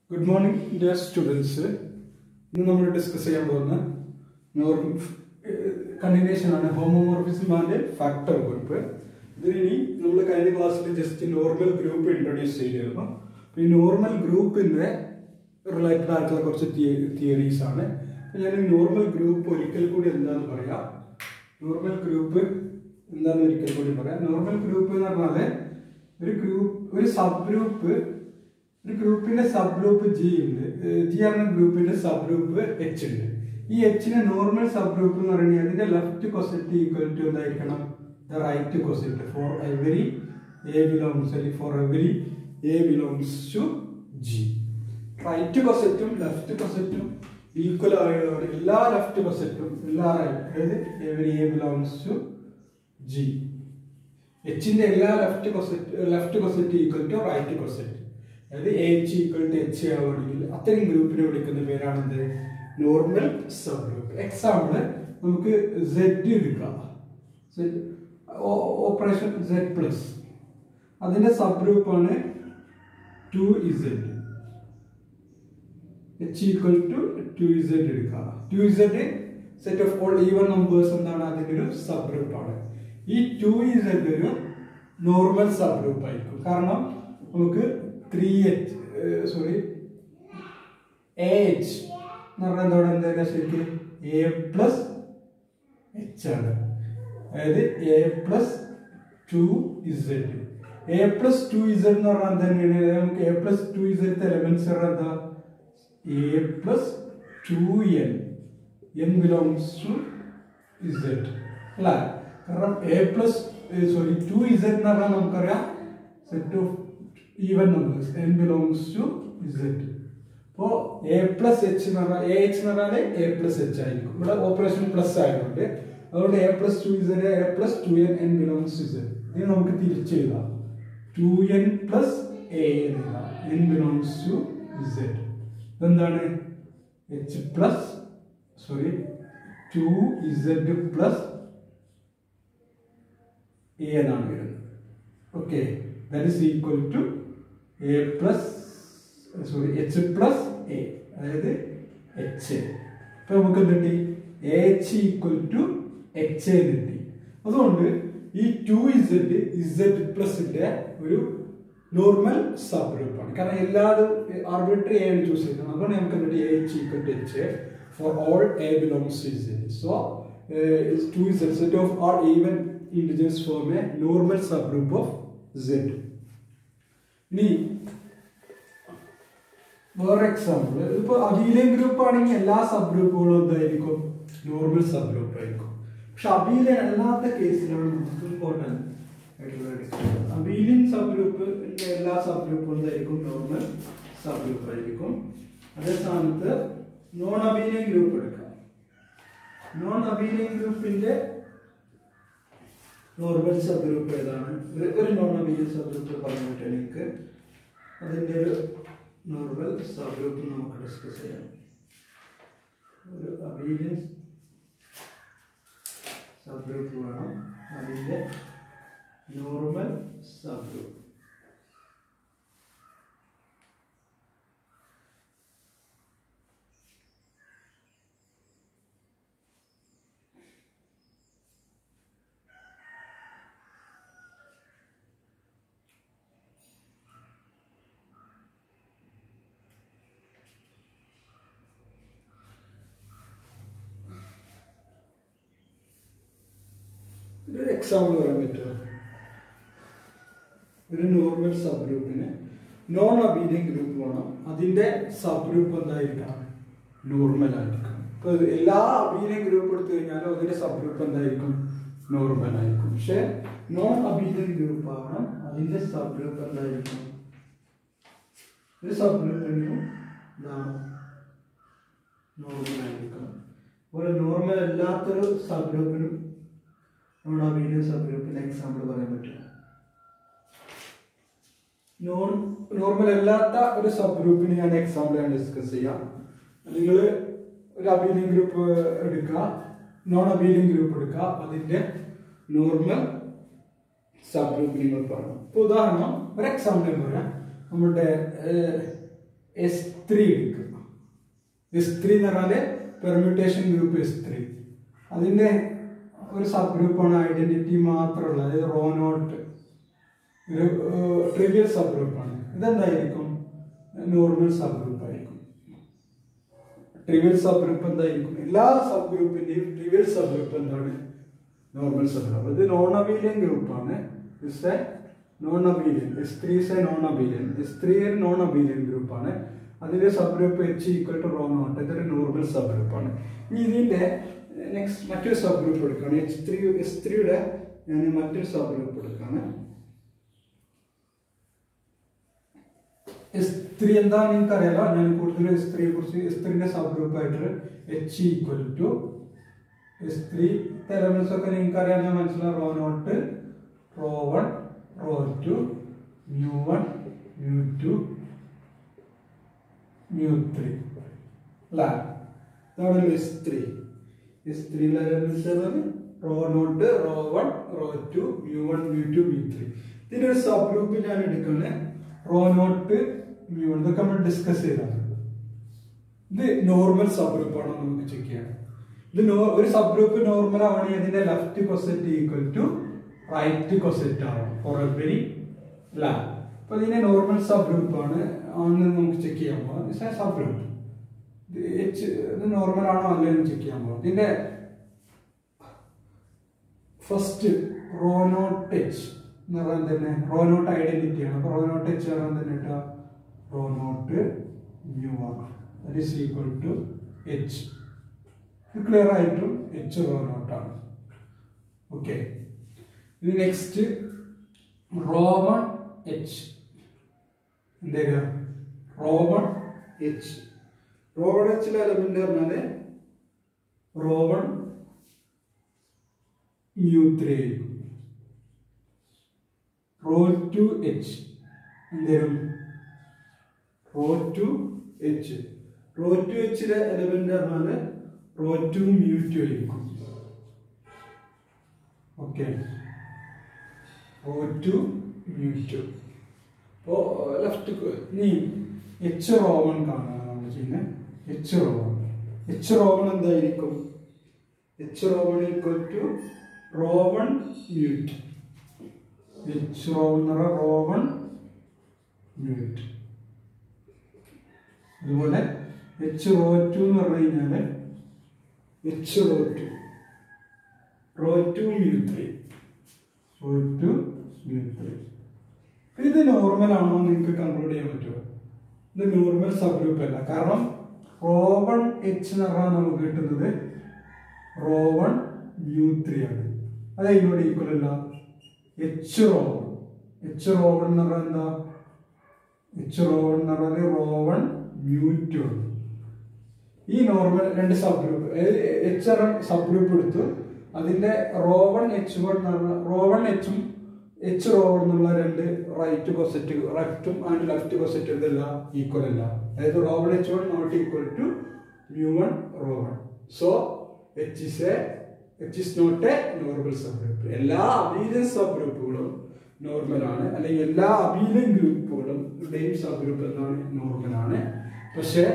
Good morning dear students ഇന്ന് നമ്മൾ discuss ചെയ്യാൻ പോകുന്ന കണ്ടിന്യൂഷൻ ആണ് ഹോമോമോർഫിസം ആൻഡ് ഫാക്ടർ ഗ്രൂപ്പ് ഇതിനി നമ്മൾ കഴിഞ്ഞ ക്ലാസ്സിൽ ജസ്റ്റ് നോർമൽ ഗ്രൂപ്പ് ഇൻട്രൊഡ്യൂസ് ചെയ്തിരുന്നു അപ്പോൾ ഈ നോർമൽ ഗ്രൂപ്പിന്റെ റിലേറ്റഡ് ആയിട്ടുള്ള കുറച്ച് തിയറീസ് ആണ് അപ്പോൾ ഞാൻ ഈ നോർമൽ ഗ്രൂപ്പ് ഒരിക്കൽ കൂടി എന്താന്ന് പറയാം നോർമൽ ഗ്രൂപ്പ് എന്താന്ന് ഒരിക്കൽ കൂടി പറയാം നോർമൽ ഗ്രൂപ്പ് എന്ന് പറഞ്ഞാൽ ഒരു ഗ്രൂപ്പ് ഒരു സബ് ഗ്രൂപ്പ് ഒരു ഗ്രൂപ്പിന്റെ സബ് ഗ്രൂപ്പ് ജി ഉണ്ട് ജി എന്ന ഗ്രൂപ്പിന്റെ സബ് ഗ്രൂപ്പ് എച്ച് ഉണ്ട് ഈ എച്ചിനെ നോർമൽ സബ് ഗ്രൂപ്പ് എന്ന് പറയുന്നത് അതിന്റെ ലെഫ്റ്റ് കൊസെറ്റ് ഈക്വൽ ടു എന്തായിരിക്കണം the right coset for every A belongs അല്ലെങ്കിൽ for every A belongs to G right കൊസെറ്റും ലെഫ്റ്റ് കൊസെറ്റും ഈക്വൽ ആയതോടെ എല്ലാ ലെഫ്റ്റ് കൊസെറ്റും എല്ലാ റൈറ്റ് അതായത് every A belongs to G എച്ചിന്റെ എല്ലാ left coset left coset equal to right coset അതായത് എച്ച് ഈക്വൽ ടു എച്ച് ആവുകയാണെങ്കിൽ അത്തരം ഗ്രൂപ്പിനെ വിളിക്കുന്ന പേരാണ് എന്ത് നോർമൽ സബ് ഗ്രൂപ്പ് എക്സാമ്പിൾ നമുക്ക് സെഡ് എടുക്കാം സെഡ് ഓപ്പറേഷൻ സെഡ് പ്ലസ് അതിന്റെ സബ് ഗ്രൂപ്പാണ് two Z H equal to two Z എടുക്കുക two Z set of all even numbers എന്താണ് അതിന്റെ ഒരു സബ് ഗ്രൂപ്പാണ് ഈ ടു ഇസെഡ് ഒരു നോർമൽ സബ് ഗ്രൂപ്പ് ആയിരിക്കും കാരണം നമുക്ക് three H sorry A H എന്ന് പറഞ്ഞാൽ എന്തോടെ എന്താ ശരിക്കും എ പ്ലസ് എച്ച് ആണ് അതായത് A plus two Z A plus two Z എന്ന് പറഞ്ഞാൽ തന്നെയാണ് നമുക്ക് A plus two Z elements എന്താ A plus two N N belongs to Z അല്ല കാരണം A plus sorry two Z എന്ന് പറഞ്ഞാൽ നമുക്കറിയാം set of even numbers N belongs to Z അപ്പോൾ എ പ്ലസ് എച്ച് എന്ന് പറഞ്ഞാൽ എ എച്ച് എന്ന് പറഞ്ഞാൽ എ പ്ലസ് എച്ച് ആയിരിക്കും ഇവിടെ ഓപ്പറേഷൻ പ്ലസ് ആയതുകൊണ്ട് അതുകൊണ്ട് A plus two Z A plus two N N belongs to Z ഇത് നമുക്ക് തിരിച്ചെഴുതാം ടു എൻ പ്ലസ് എ എന്ന് എഴുതാം എൻ ബിലോങ്സ് ടു ഇസെഡ് ഇതെന്താണ് H plus sorry two Z plus A എന്നാണ് വരുന്നത് okay that is equal to A plus sorry H plus A അതായത് H ഇപ്പൊ നമുക്ക് എന്ത് കിട്ടി എച്ച് ഈക്വൽ ടു എച്ച് കിട്ടി അതുകൊണ്ട് ഈ ടു ഇസഡ് ഇസഡ് പ്ലസിന്റെ ഒരു നോർമൽ സബ് ഗ്രൂപ്പാണ് കാരണം എല്ലാതും ആർബിട്രറി എ ആണ് ചൂസ് ചെയ്യുന്നത് അതുകൊണ്ട് നമുക്ക് എന്ത് H equal to H for all A belongs to Z so two Z set of are even integers form a normal subgroup of Z. ഇനി വേറെ എക്സാമ്പിൾ ഇപ്പൊ അബീലിയൻ ഗ്രൂപ്പ് ആണെങ്കിൽ എല്ലാ സബ് ഗ്രൂപ്പുകളും എന്തായിരിക്കും നോർമൽ സബ് ഗ്രൂപ്പ് ആയിരിക്കും പക്ഷെ Abelian അല്ലാത്ത കേസിലാണ് നമുക്ക് ഇമ്പോർട്ടൻറ്റ് ആയിട്ടുള്ള അബീലിയൻ സബ് ഗ്രൂപ്പ് എല്ലാ സബ് ഗ്രൂപ്പുകളും എന്തായിരിക്കും നോർമൽ സബ് ഗ്രൂപ്പ് ആയിരിക്കും അതേ സ്ഥാനത്ത് നോൺ അബീലിയൻ ഗ്രൂപ്പ് എടുക്കാം നോൺ അബീലിയൻ ഗ്രൂപ്പിന്റെ നോർമൽ സബ് ഗ്രൂപ്പ് ഏതാണ് ഒരു ഒരു നോൺ അബീലിയൻ സബ് ഗ്രൂപ്പ് പറഞ്ഞു പറ്റും എനിക്ക് അതിൻ്റെ ഒരു നോർമൽ സബ് ഗ്രൂപ്പ് നമുക്ക് ഡിസ്കസ് ചെയ്യാം ഒരു അബീലിയൻ സബ് ഗ്രൂപ്പ് വേണം അതിൻ്റെ നോർമൽ സബ് ഗ്രൂപ്പ് ഒരു എക്സാമ്പിൾ പറയാൻ പറ്റുമോ ഒരു നോർമൽ സബ് ഗ്രൂപ്പിന് നോൺ അബീലിയൻ ഗ്രൂപ്പ് വേണം അതിന്റെ സബ് ഗ്രൂപ്പ് എന്തായിരിക്കണം നോർമൽ ആയിരിക്കണം ഇപ്പൊ എല്ലാ അബീലിയൻ ഗ്രൂപ്പ് എടുത്തു കഴിഞ്ഞാലും അതിന്റെ സബ് ഗ്രൂപ്പ് എന്തായിരിക്കും നോർമൽ ആയിരിക്കും പക്ഷെ നോൺ അബീലിയൻ ഗ്രൂപ്പ് ആവണം അതിന്റെ സബ് ഗ്രൂപ്പ് എന്തായിരിക്കും ഒരു സബ് ഗ്രൂപ്പിനും എന്താണ് നോർമൽ ആയിരിക്കണം ഒരു നോർമൽ അല്ലാത്തൊരു സബ് ഗ്രൂപ്പിനും നമ്മുടെ വീഡിയോ സബ് ഗ്രൂപ്പിന് എക്സാമ്പിൾ പറയാൻ പറ്റും നോൺ നോർമൽ അല്ലാത്ത ഒരു സബ് ഗ്രൂപ്പിന് ഞാൻ എക്സാമ്പിൾ ഞാൻ ഡിസ്കസ് ചെയ്യാം നിങ്ങൾ ഒരു അബീലിയൻ ഗ്രൂപ്പ് എടുക്കുക നോൺ അബീലിയൻ ഗ്രൂപ്പ് എടുക്കുക അതിന്റെ നോർമൽ സബ് ഗ്രൂപ്പ് നിങ്ങൾ പറയണം ഇപ്പൊ ഉദാഹരണം ഒരു എക്സാമ്പിൾ ഞാൻ പറയാം നമ്മുടെ എസ് ത്രീ എടുക്കുക എസ് ത്രീ എന്ന് പറഞ്ഞാല് പെർമ്യൂട്ടേഷൻ ഗ്രൂപ്പ് എസ് ത്രീ അതിന്റെ ഒരു സബ് ഗ്രൂപ്പാണ് ഐഡന്റിറ്റി മാത്രമുള്ള അതായത് റോനോട്ട് ഒരു ട്രിവിയൽ സബ് ഗ്രൂപ്പാണ് ഇതെന്തായിരിക്കും നോർമൽ സബ് ഗ്രൂപ്പ് ആയിരിക്കും ട്രിവിയൽ സബ് ഗ്രൂപ്പ് എന്തായിരിക്കും എല്ലാ സബ് ഗ്രൂപ്പിന്റെയും ട്രിവിയൽ സബ് ഗ്രൂപ്പ് എന്താണ് നോർമൽ സബ് ഗ്രൂപ്പ് ഇത് നോൺ അബീലിയൻ ഗ്രൂപ്പാണ് is a non abelian S three is a non abelian S three ഒരു നോൺ അബീലിയൻ ഗ്രൂപ്പാണ് അതിന്റെ sub group H equal to rho naught ഇതൊരു നോർമൽ സബ് ഗ്രൂപ്പാണ് ഇനി ഇതിന്റെ നെക്സ്റ്റ് മറ്റൊരു സബ് ഗ്രൂപ്പ് എടുക്കുകയാണ് എച്ച് ത്രീ എസ് ത്രീയുടെ ഞാൻ മറ്റൊരു സബ് ഗ്രൂപ്പ് എടുക്കുകയാണ് എസ് ത്രീ എന്താണെന്ന് നിങ്ങൾക്ക് അറിയാലോ ഞാൻ കൂടുതൽ എസ് ത്രീയെ കുറിച്ച് എസ് ത്രീന്റെ സബ് ഗ്രൂപ്പ് ആയിട്ട് H equal to S three elements ഒക്കെ നിങ്ങൾക്ക് അറിയാൻ ഞാൻ മനസ്സിലാവും rho naught rho one rho two mu one mu two mu three അല്ല ഇതാണ് എസ് ത്രീ എസ് ത്രീയിലെ elements rho naught rho one rho two mu one mu two mu three ഇതിന്റെ ഒരു സബ് ഗ്രൂപ്പ് ഞാൻ എടുക്കുന്നത് റോ നോട്ട് മ്യൂ വൺ ഇതൊക്കെ നമ്മൾ discuss ചെയ്താണ് ഇത് നോർമൽ സബ് ഗ്രൂപ്പ് ആണോ നമുക്ക് ചെക്ക് ചെയ്യാം ഇത് നോ- ഒരു സബ് ഗ്രൂപ്പ് നോർമൽ ആവണമെങ്കിൽ അതിന്റെ left coset equal to right coset ആവണം ഫോർ എവരി ലാ അപ്പൊ ഇതിന്റെ നോർമൽ സബ് ഗ്രൂപ്പ് ആണ് ആണെന്ന് നമുക്ക് ചെക്ക് ചെയ്യാൻ പോകാം സബ് ഗ്രൂപ്പ് എച്ച് ഇത് നോർമൽ ആണോ അല്ലേ എന്ന് ചെക്ക് ചെയ്യാൻ പോകാം ഇതിന്റെ ഫസ്റ്റ് റോനോട്ട് എച്ച് എന്ന് പറയാൻ തന്നെ റോനോട്ട് ഐഡന്റിറ്റി ആണ് അപ്പൊ റോനോട്ട് എച്ച് പറയാൻ തന്നെ ഇട്ടാ റോനോട്ട് മ്യൂ ആണ് that is equal to H ഇത് ക്ലിയർ ആയിട്ടും എച്ച് റോനോട്ടാണ് ഓക്കെ ഇത് നെക്സ്റ്റ് റോവൺ എച്ച് എന്തേക്കാ റോവൺ എച്ച് റോവൺ എച്ചിലെ എലമെന്റ് പറഞ്ഞാല് റോവൺ മ്യൂ ത്രീ ആയിരിക്കും റോ ടു എച്ച് എന്തേലും rho two H rho two എച്ചിലെ എലമെന്റ് പറഞ്ഞാല് റോ ടു മ്യൂ ടു ആയിരിക്കും okay rho two mu two അപ്പോ ലെഫ്റ്റ് നീ എച്ച് റോവൺ കാണാൻ നമ്മൾ ചെയ്യുന്നത് എച്ച് റോവൺ എച്ച് റോവൺ എന്തായിരിക്കും H row one equal to rho one mute H rho one എന്ന് പറഞ്ഞാൽ റോവൺ മ്യൂട്ട് അതുപോലെ എച്ച് റോ ടു എന്ന് പറഞ്ഞു കഴിഞ്ഞാൽ H rho two rho two mu three rho two mu three ഇത് നോർമൽ ആണോ എന്ന് നിങ്ങൾക്ക് കൺക്ലൂഡ് ചെയ്യാൻ പറ്റുമോ ഇത് നോർമൽ സബ് ഗ്രൂപ്പ് അല്ല കാരണം റോവൺ എച്ച് എന്ന് പറഞ്ഞാൽ നമുക്ക് കിട്ടുന്നത് റോവൺ മ്യൂ ത്രീ ആണ് അത് ഇതിനോട് ഈക്വൽ അല്ല എച്ച് റോവൺ എച്ച് റോവൺ എന്ന് പറഞ്ഞാൽ എന്താ എച്ച് റോവൺ എന്ന് പറഞ്ഞാൽ റോവൺ മ്യൂ ടു ആണ് ഈ നോർമൽ രണ്ട് sub group H are sub group എടുത്തു അതിന്റെ റോവൺ എച്ച് വൺ റോവൺ എച്ചും എച്ച് റോവൺ എന്നുള്ള രണ്ട് റൈറ്റ് കൊസറ്റ് റൈറ്റും ആൻഡ് ലെഫ്റ്റ് കൊസറ്റ് ഇതെല്ലാം ഈക്വൽ അല്ല അതായത് rho one H one not equal to mu one rho one so H is a H is not a normal sub group എല്ലാ abelian sub ഗ്രൂപ്പുകളും normal ആണ് അല്ലെങ്കിൽ എല്ലാ അബീലിയൻ ഗ്രൂപ്പുകളും സബ് ഗ്രൂപ്പ് എന്താണ് നോർമൽ ആണ് പക്ഷേ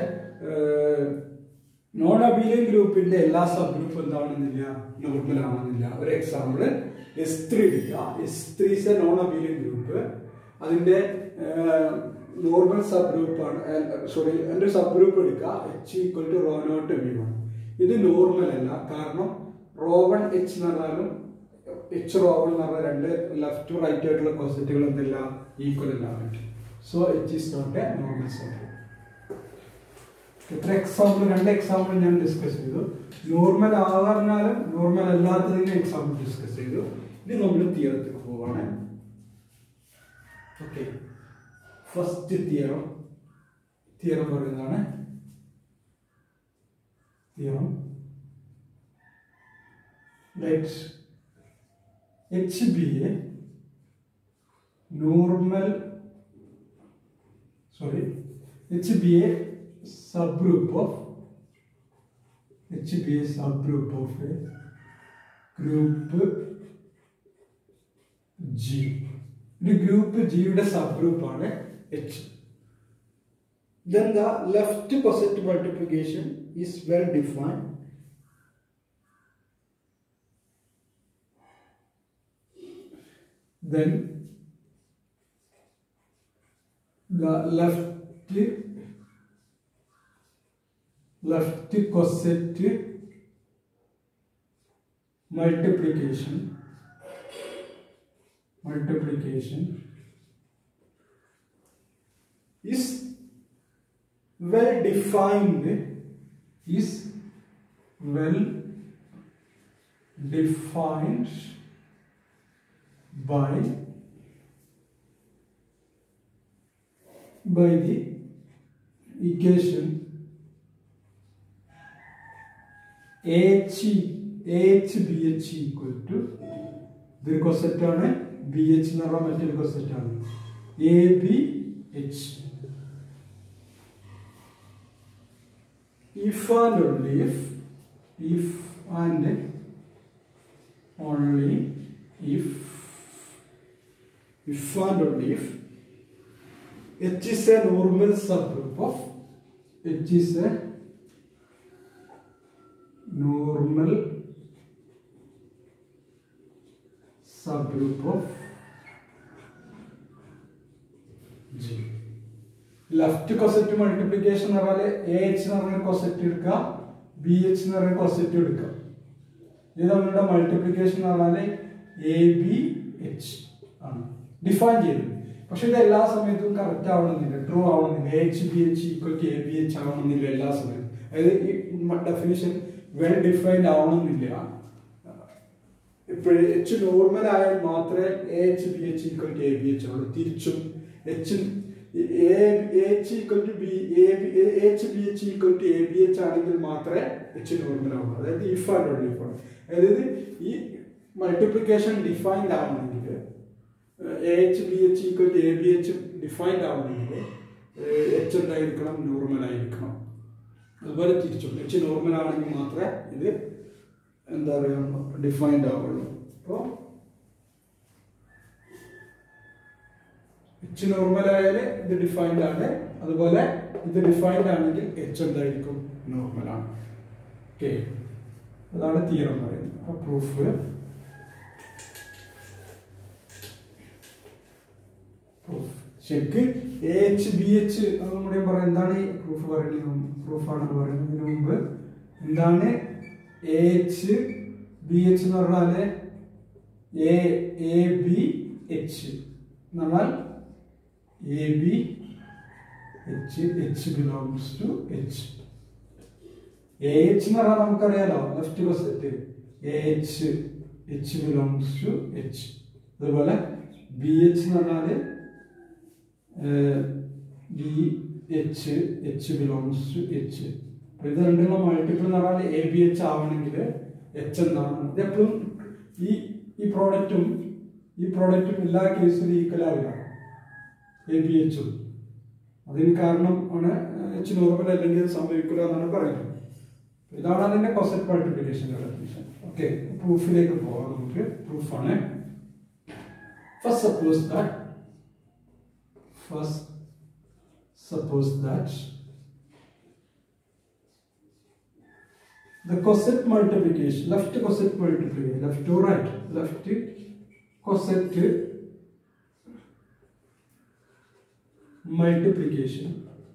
നോൺ അബീലിയൻ ഗ്രൂപ്പിന്റെ എല്ലാ സബ് ഗ്രൂപ്പ് എന്താണെന്നില്ല നോർമൽ ആണെന്നില്ല ഒരു എക്സാമ്പിൾ എസ് ത്രീ എടുക്കുക S three is a non abelian group അതിന്റെ നോർമൽ സബ് ഗ്രൂപ്പ് ആണ് സോറി എൻ്റെ സബ് ഗ്രൂപ്പ് എടുക്കുക H equal to rho naught B one ഇത് നോർമൽ അല്ല കാരണം റോവൺ എച്ച് എന്ന് പറഞ്ഞാലും എച്ച് റോവൺ എന്ന് പറഞ്ഞാൽ രണ്ട് ലെഫ്റ്റ് റൈറ്റ് ആയിട്ടുള്ള കോസറ്റുകൾ എന്തെല്ലാം ഈക്വൽ അല്ല so H is not a normal sub group എത്ര എക്സാമ്പിൾ രണ്ട് എക്സാമ്പിൾ ഞാൻ ഡിസ്കസ് ചെയ്തു നോർമൽ ആകാറിനാലും നോർമൽ അല്ലാത്തതിന്റെ എക്സാമ്പിൾ ഡിസ്കസ് ചെയ്തു ഇനി നമ്മൾ തിയറത്തിൽ പോവാണ് ഓക്കെ ഫസ്റ്റ് തിയറം തിയറം പറയുന്നതാണ് theorem let H be a normal sorry H be a subgroup of HB is subgroup of a group G. ഒരു ഗ്രൂപ്പ് ജിയുടെ സബ് ഗ്രൂപ്പ് ആണ് H then the left coset multiplication is well defined then the left left coset multiplication multiplication is well defined is well defined by by the equation h h bh equal to ഇതൊരു coset ആണ് B H എന്ന് പറഞ്ഞാൽ മറ്റൊരു coset ആണ് A B H if and only if if and only if if and only if H is a normal subgroup of H is a normal subgroup of G. Left coset multiplication എന്ന് പറഞ്ഞാൽ A H എന്ന് പറഞ്ഞ coset എടുക്കുക B H എന്ന് പറഞ്ഞ coset എടുക്കുക ഇത് നമ്മളുടെ മൾട്ടിപ്ലിക്കേഷൻ എന്ന് പറഞ്ഞാൽ എ ബി എച്ച് ആണ് ഡിഫൈൻ ചെയ്തത് പക്ഷെ ഇത് എല്ലാ സമയത്തും കറക്റ്റ് ആവണമെന്നില്ല ട്രൂ ആവണമെന്നില്ല A H B H equal to A B H ആവണമെന്നില്ല എല്ലാ സമയത്തും അതായത് ഈ ഡെഫിനിഷൻ വെൽ ഡിഫൈൻഡ് ആവണമെന്നില്ല ഇപ്പോഴും എച്ച് നോർമൽ ആയാൽ മാത്രമേ A H B H equal to A B H ആവുള്ളൂ തിരിച്ചും H H equal to B H B H equal to A B H ആണെങ്കിൽ മാത്രമേ എച്ച് നോർമൽ ആവുള്ളൂ അതായത് ഇഫ് ആൻഡ് ഓൺലി ഫോർ അതായത് ഈ മൾട്ടിപ്ലിക്കേഷൻ ഡിഫൈൻഡ് ആവണമെങ്കിൽ A H B H equal to A B H defined ആവണമെങ്കിൽ H എന്തായിരിക്കണം normal ആയിരിക്കണം അതുപോലെ തിരിച്ചും എച്ച് നോർമൽ ആണെങ്കിൽ മാത്രമേ ഇത് എന്താ പറയുക ഡിഫൈൻഡ് ആവുള്ളൂ അപ്പോൾ എച്ച് നോർമൽ ആയാൽ ഇത് ഡിഫൈൻഡ് ആണ് അതുപോലെ ഇത് ഡിഫൈൻഡ് ആണെങ്കിൽ എച്ച് എന്തായിരിക്കും നോർമൽ ആണ് ഓക്കെ അതാണ് തിയറം പറയുന്നത് അപ്പൊ പ്രൂഫ് ശരിക്ക് എ എച്ച് ബി എച്ച് നമ്മുടെ പറയാം എന്താണ് ഈ പ്രൂഫ് പറയുന്നത് പ്രൂഫാണ് പറയുന്നതിന് മുമ്പ് എന്താണ് എ എച്ച് ബി എച്ച് എന്ന് പറഞ്ഞാല് എ എ ബി എച്ച് എന്ന് പറഞ്ഞാൽ A B H H belongs to H എ എച്ച് എന്ന് പറഞ്ഞാൽ നമുക്കറിയാലോ left coset A H H belongs to H അതുപോലെ ബി എച്ച് എന്ന് പറഞ്ഞാല് B H H belongs to H അപ്പൊ ഇത് രണ്ടുള്ള മൾട്ടിപ്പിൾ എന്ന് പറഞ്ഞാൽ എ ബി എച്ച് ആവണമെങ്കിൽ എച്ച് എന്താണ് ഇത് എപ്പോഴും ഈ ഈ പ്രോഡക്റ്റും ഈ പ്രോഡക്റ്റും എല്ലാ കേസിലും ഈക്വൽ ആവില്ല എ ബി എച്ചും അതിന് കാരണം ആണ് എച്ച് നോർമൽ അല്ലെങ്കിൽ അത് സംഭവിക്കില്ല എന്നാണ് പറയുന്നത് ഇതാണ് അതിന്റെ കോസെറ്റ് മൾട്ടിപ്ലിക്കേഷൻ ഡെഫിനിഷൻ ഓക്കെ പ്രൂഫിലേക്ക് പോവാം നമുക്ക് പ്രൂഫാണ് first suppose that first suppose that the coset multiplication left coset multiplication left to right left coset multiplication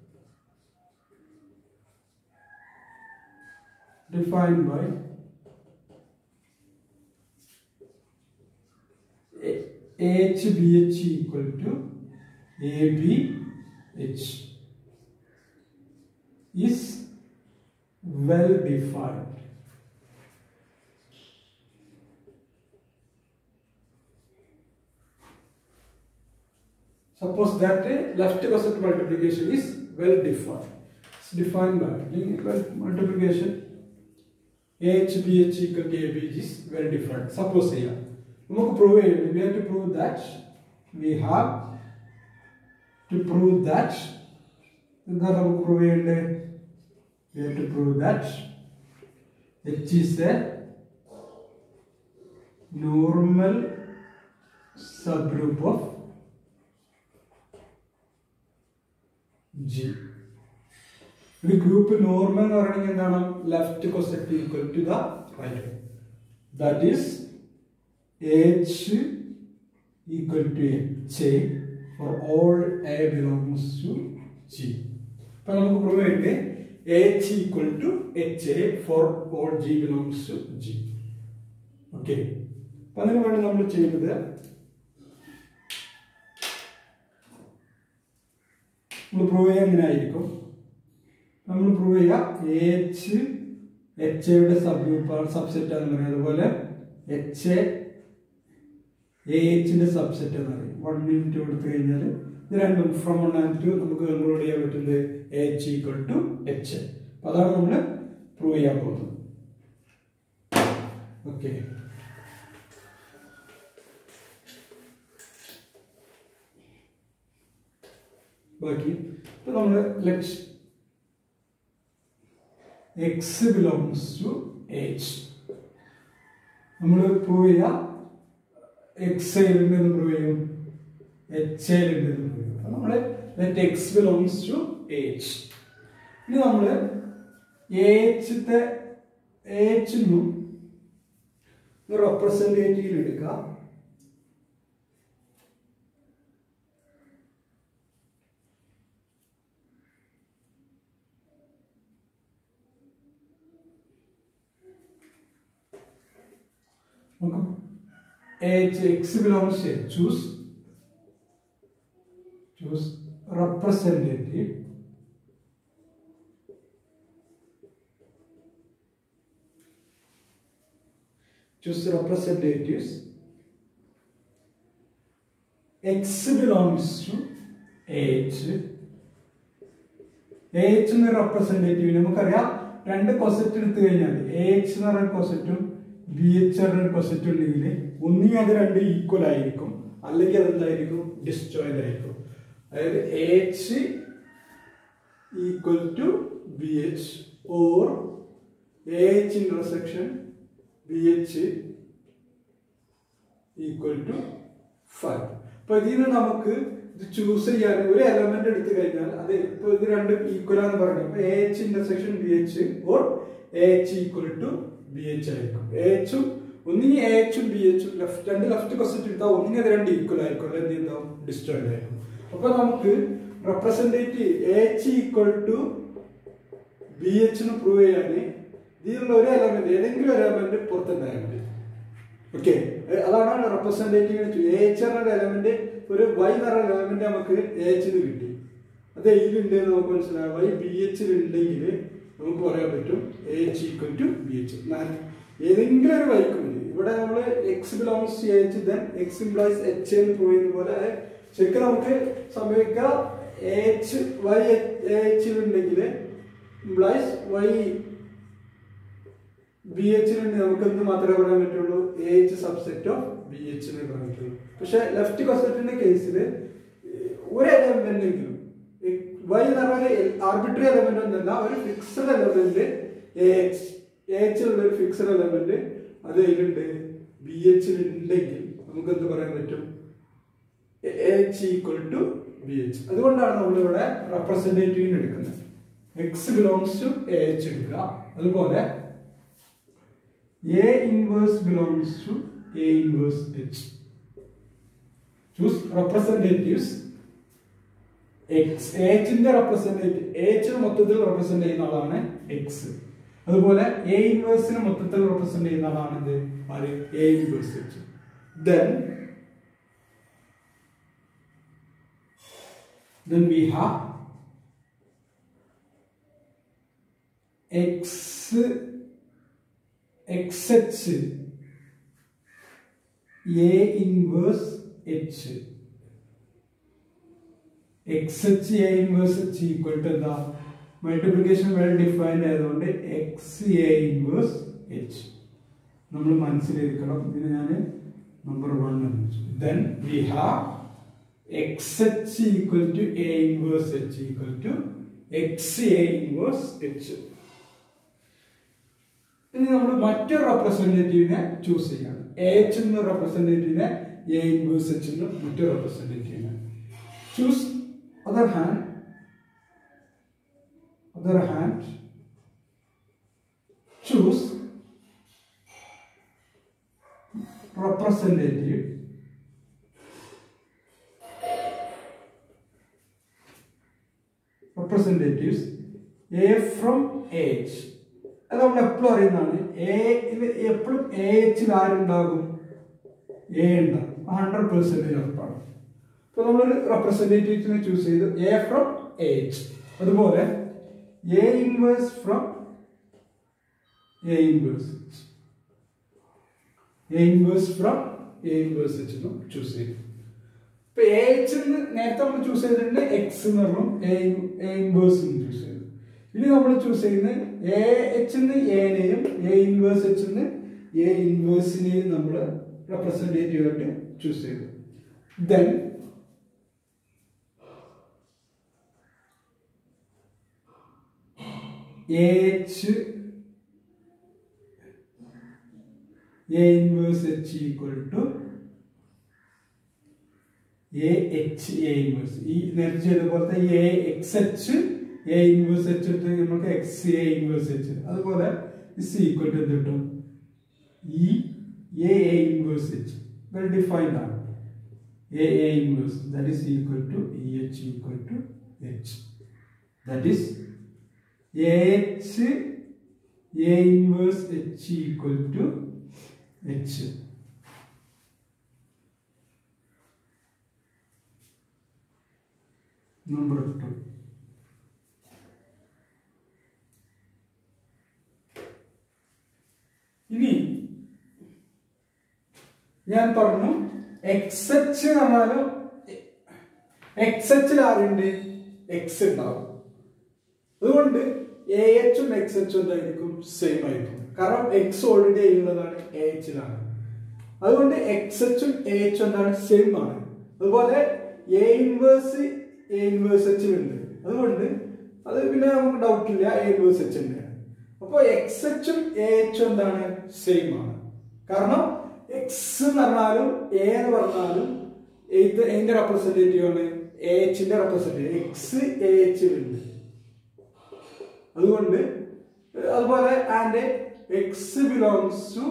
defined by HBH equal to ABH is well defined. Suppose that a left coset multiplication is well defined. It's defined by linear multiplication AHBH equal to ABH is well defined. Suppose here. നമുക്ക് prove ചെയ്യണം we have to prove that we have to prove that എന്താ നമുക്ക് prove ചെയ്യണ്ടേ we have to prove that H is a normal subgroup of G. ഒരു group normal എന്ന് പറയുന്നത് എന്താണ് left coset equal to the right that is H equal to H for all A belongs to G അപ്പൊ നമുക്ക് prove ചെയ്യണ്ടേ H equal to H A for all G belongs to G okay അപ്പൊ അതിന് വേണ്ടി നമ്മൾ ചെയ്യുന്നത് നമ്മൾ prove ചെയ്യാൻ എങ്ങനെ ആയിരിക്കും നമ്മൾ പ്രൂവ് ചെയ്യുക എച്ച് എച്ച് എയുടെ സബ് ഗ്രൂപ്പാണ് സബ്സെറ്റ് എന്ന് പറയുന്നത് അതുപോലെ എച്ച് എ എച്ചിന്റെ സബ്സെറ്റ് എന്ന് പറയും വൺ മിനിറ്റ് കൊടുത്തു കഴിഞ്ഞാൽ ഇത് രണ്ടും ഫ്രം വൺ ആൻഡ് ടു നമുക്ക് കൺക്ലൂഡ് ചെയ്യാൻ പറ്റുന്നത് എച്ച് ഈക്വൽ ടു എച്ച് അപ്പൊ അതാണ് നമ്മൾ പ്രൂവ് ചെയ്യാൻ പോകുന്നത് ഓക്കെ ബാക്കി ഇപ്പൊ നമ്മൾ let's X belongs to H നമ്മൾ പ്രൂവ് ചെയ്യാം എക്സ് എയിലുണ്ടെന്ന് പ്രൂവ് ചെയ്യും എച്ച് എയിലുണ്ടെന്ന് പ്രൂവ് ചെയ്യും നമ്മൾ let X belongs to H ഇനി നമ്മൾ എച്ചിത്തെ എച്ചിന്നും റെപ്രസെൻറ്റേറ്റീവ് എടുക്കുക നോക്കാം H x belongs to choose choose representative choose representatives x belongs to h h എന്ന റെപ്രസെന്റേറ്റീവ് നമുക്കറിയാം രണ്ട് കൊസറ്റ് എടുത്തു കഴിഞ്ഞാൽ എച്ച് എന്ന് പറയുന്ന കൊസറ്റും ബി എച്ച് എന്ന കൊസറ്റ് ഉണ്ടെങ്കിൽ ഒന്നുകിൽ അത് രണ്ട് ഈക്വൽ ആയിരിക്കും അല്ലെങ്കിൽ അത് എന്തായിരിക്കും ഡിസ്ജോയിന്റ് ആയിരിക്കും അതായത് H equal to B H or H intersection B H equal to five അപ്പൊ ഇതിൽ നിന്ന് നമുക്ക് ഇത് ചൂസ് ചെയ്യാൻ ഒരു എലമെന്റ് എടുത്തു കഴിഞ്ഞാൽ അത് ഇപ്പൊ ഇത് രണ്ടും ഈക്വൽ ആണെന്ന് പറഞ്ഞു അപ്പൊ H intersection B H or H equal to B H ആയിരിക്കും എച്ചും ഒന്നിനി എച്ചും ബി എച്ചും ലെഫ്റ്റ് രണ്ട് ലെഫ്റ്റ് ക്വസ്റ്റ്യൻ എടുത്താൽ ഒന്നിനി അത് രണ്ട് ഈക്വൽ ആയിരിക്കും അല്ലെങ്കിൽ എന്ത് ഉണ്ടാവും ഡിസ്റ്റോയിന്റ് ആയിരിക്കും അപ്പൊ നമുക്ക് representative H equal to B എച്ചിന് പ്രൂവ് ചെയ്യാൻ ഇതിലുള്ള ഒരു എലമെന്റ് ഏതെങ്കിലും ഒരു എലമെന്റ് പുറത്തുണ്ടായാൽ മതി ഓക്കെ അതാണ് റെപ്രസെന്റേറ്റീവ് എച്ച് എന്ന എലമെന്റ് ഒരു വൈ എന്ന് പറയുന്ന എലമെന്റ് നമുക്ക് എച്ചിന് കിട്ടി അത് എയിലുണ്ട് എന്ന് നമുക്ക് മനസ്സിലാവും വൈ ബി എച്ചിൽ ഉണ്ടെങ്കിൽ നമുക്ക് പറയാൻ പറ്റും H equal to B H ഏതെങ്കിലും ഒരു വൈക്ക് മതി ഇവിടെ നമ്മൾ X belongs to H then X implies H എന്ന് പ്രൂവ് ചെയ്യുന്ന പോലെ ശരിക്കും നമുക്ക് സംഭവിക്കാം എച്ച് വൈ എച്ചിൽ ഉണ്ടെങ്കിൽ ഇംപ്ലൈസ് വൈ ബി എച്ചിനുണ്ട് നമുക്ക് എന്ത് മാത്രമേ പറയാൻ പറ്റുള്ളൂ A H subset of B എച്ചിനെ പറയാൻ പറ്റുള്ളൂ പക്ഷെ ലെഫ്റ്റ് കൊസറ്റിന്റെ കേസിൽ ഒരു എലമെന്റെങ്കിലും വൈ എന്ന് പറഞ്ഞാൽ ആർബിട്രറി എലമെന്റ് ഒന്നല്ല ഒരു fixed element A H A എച്ചിലുള്ള ഒരു ഫിക്സഡ് എലമെന്റ് അത് അതിലുണ്ട് ബി എച്ചിൽ ഉണ്ടെങ്കിൽ നമുക്ക് എന്ത് പറയാൻ പറ്റും H equal to B H അതുകൊണ്ടാണ് നമ്മളിവിടെ റെപ്രസെന്റേറ്റീവിന് എടുക്കുന്നത് X belongs to A H എടുക്കുക അതുപോലെ A inverse belongs to A inverse H. Choose representatives. X H ന്റെ റെപ്രസെന്റേറ്റീവ് H മൊത്തത്തിൽ റെപ്രസെന്റ് ചെയ്യുന്ന ആളാണ് X. അതുപോലെ A ഇൻവേഴ്സിനെ മൊത്തത്തിൽ റെപ്രസെന്റ് ചെയ്യുന്ന ആളാണ് ഇത് ആര് A inverse H. Then then we have X X H A inverse H X H A inverse H equal to എന്താ മൾട്ടിപ്ലിക്കേഷൻ വെൽ ഡിഫൈൻഡ് ആയതുകൊണ്ട് എക്സ് എ ഇൻവേഴ്സ് എച്ച് നമ്മൾ മനസ്സിലിരിക്കണം ഇതിന് ഞാൻ number one then we have X H equal to A inverse H equal to X A inverse H ഇനി നമ്മൾ മറ്റൊരു റെപ്രസെന്റേറ്റീവിനെ ചൂസ് ചെയ്യാണ് എച്ച് എന്ന റെപ്രസെന്റേറ്റീവിനെ എ ഇൻവേഴ്സ് എച്ച് എന്ന മറ്റൊരു റെപ്രസെന്റേറ്റീവിനെ choose other hand other hand choose representative representatives a from h അത് നമ്മൾ എപ്പോഴും അറിയുന്നതാണ് എ എപ്പോഴും എ എച്ചിൽ ആരുണ്ടാകും എ ഉണ്ടാകും ഹൺഡ്രഡ് പെർസെൻറ്റേജ് ഉറപ്പാണ് ഇപ്പൊ നമ്മളൊരു റെപ്രസെന്റേറ്റീവ്സിനെ ചൂസ് ചെയ്തു എ ഫ്രം എച്ച് അതുപോലെ A inverse from A inverse H A inverse from A inverse H എന്നും ചൂസ് ചെയ്തു ഇപ്പൊ എ എച്ച് നേരത്തെ നമ്മൾ ചൂസ് ചെയ്തിട്ടുണ്ട് എക്സ് എന്ന് പറഞ്ഞു എ ഇൻവേഴ്സ് എന്ന് ചൂസ് ചെയ്തു ഇനി നമ്മൾ ചൂസ് ചെയ്യുന്നത് എ എച്ച് എനെയും എ ഇൻവേഴ്സ് എച്ച് എ ഇൻവേഴ്സിനെയും നമ്മൾ റെപ്രസെന്റേറ്റീവ് ആയിട്ട് ചൂസ് ചെയ്തു then H A inverse H equal to A H A inverse ഈ നേരത്തെ ചെയ്ത പോലത്തെ A X H A inverse H ഇട്ട് നമുക്ക് എക്സ് എ ഇൻവേഴ്സ് എച്ച് അതുപോലെ ഇസ് ഈക്വൽ ടു എന്ത് കിട്ടും ഈ A A inverse H well defined ആണ് A A inverse that is equal to E H equal to H that is H A inverse H equal to H number two ഇനി ഞാൻ പറഞ്ഞു X H പറഞ്ഞാലും X എച്ചിൽ ആരുണ്ട് X ഉണ്ടാവും അതുകൊണ്ട് A എച്ചും X എച്ചും എന്തായിരിക്കും സെയിം ആയിരിക്കും കാരണം എക്സ് ഓൾറെഡി ഉള്ളതാണ് എ എച്ചിലാണ് അതുകൊണ്ട് എക്സ് എച്ചും എ എച്ചും എന്താണ് സെയിം ആണ് അതുപോലെ A inverse A inverse H ഉണ്ട് അതുകൊണ്ട് അത് പിന്നെ നമുക്ക് ഡൗട്ട് ഇല്ല എ ഇൻവേഴ്സ് എച്ച് ഉണ്ട് അപ്പോൾ എക്സ് എച്ചും എ എച്ചും എന്താണ് സെയിം ആണ് കാരണം എക്സ് എന്ന് പറഞ്ഞാലും എ എന്ന് പറഞ്ഞാലും ഇത് എന്റെ റെപ്രസെന്റേറ്റീവ് ആണ് എ എച്ചിന്റെ റെപ്രസെന്റേറ്റീവ് എക്സ് എ എച്ചിലുണ്ട് അതുകൊണ്ട് അതുപോലെ and X belongs to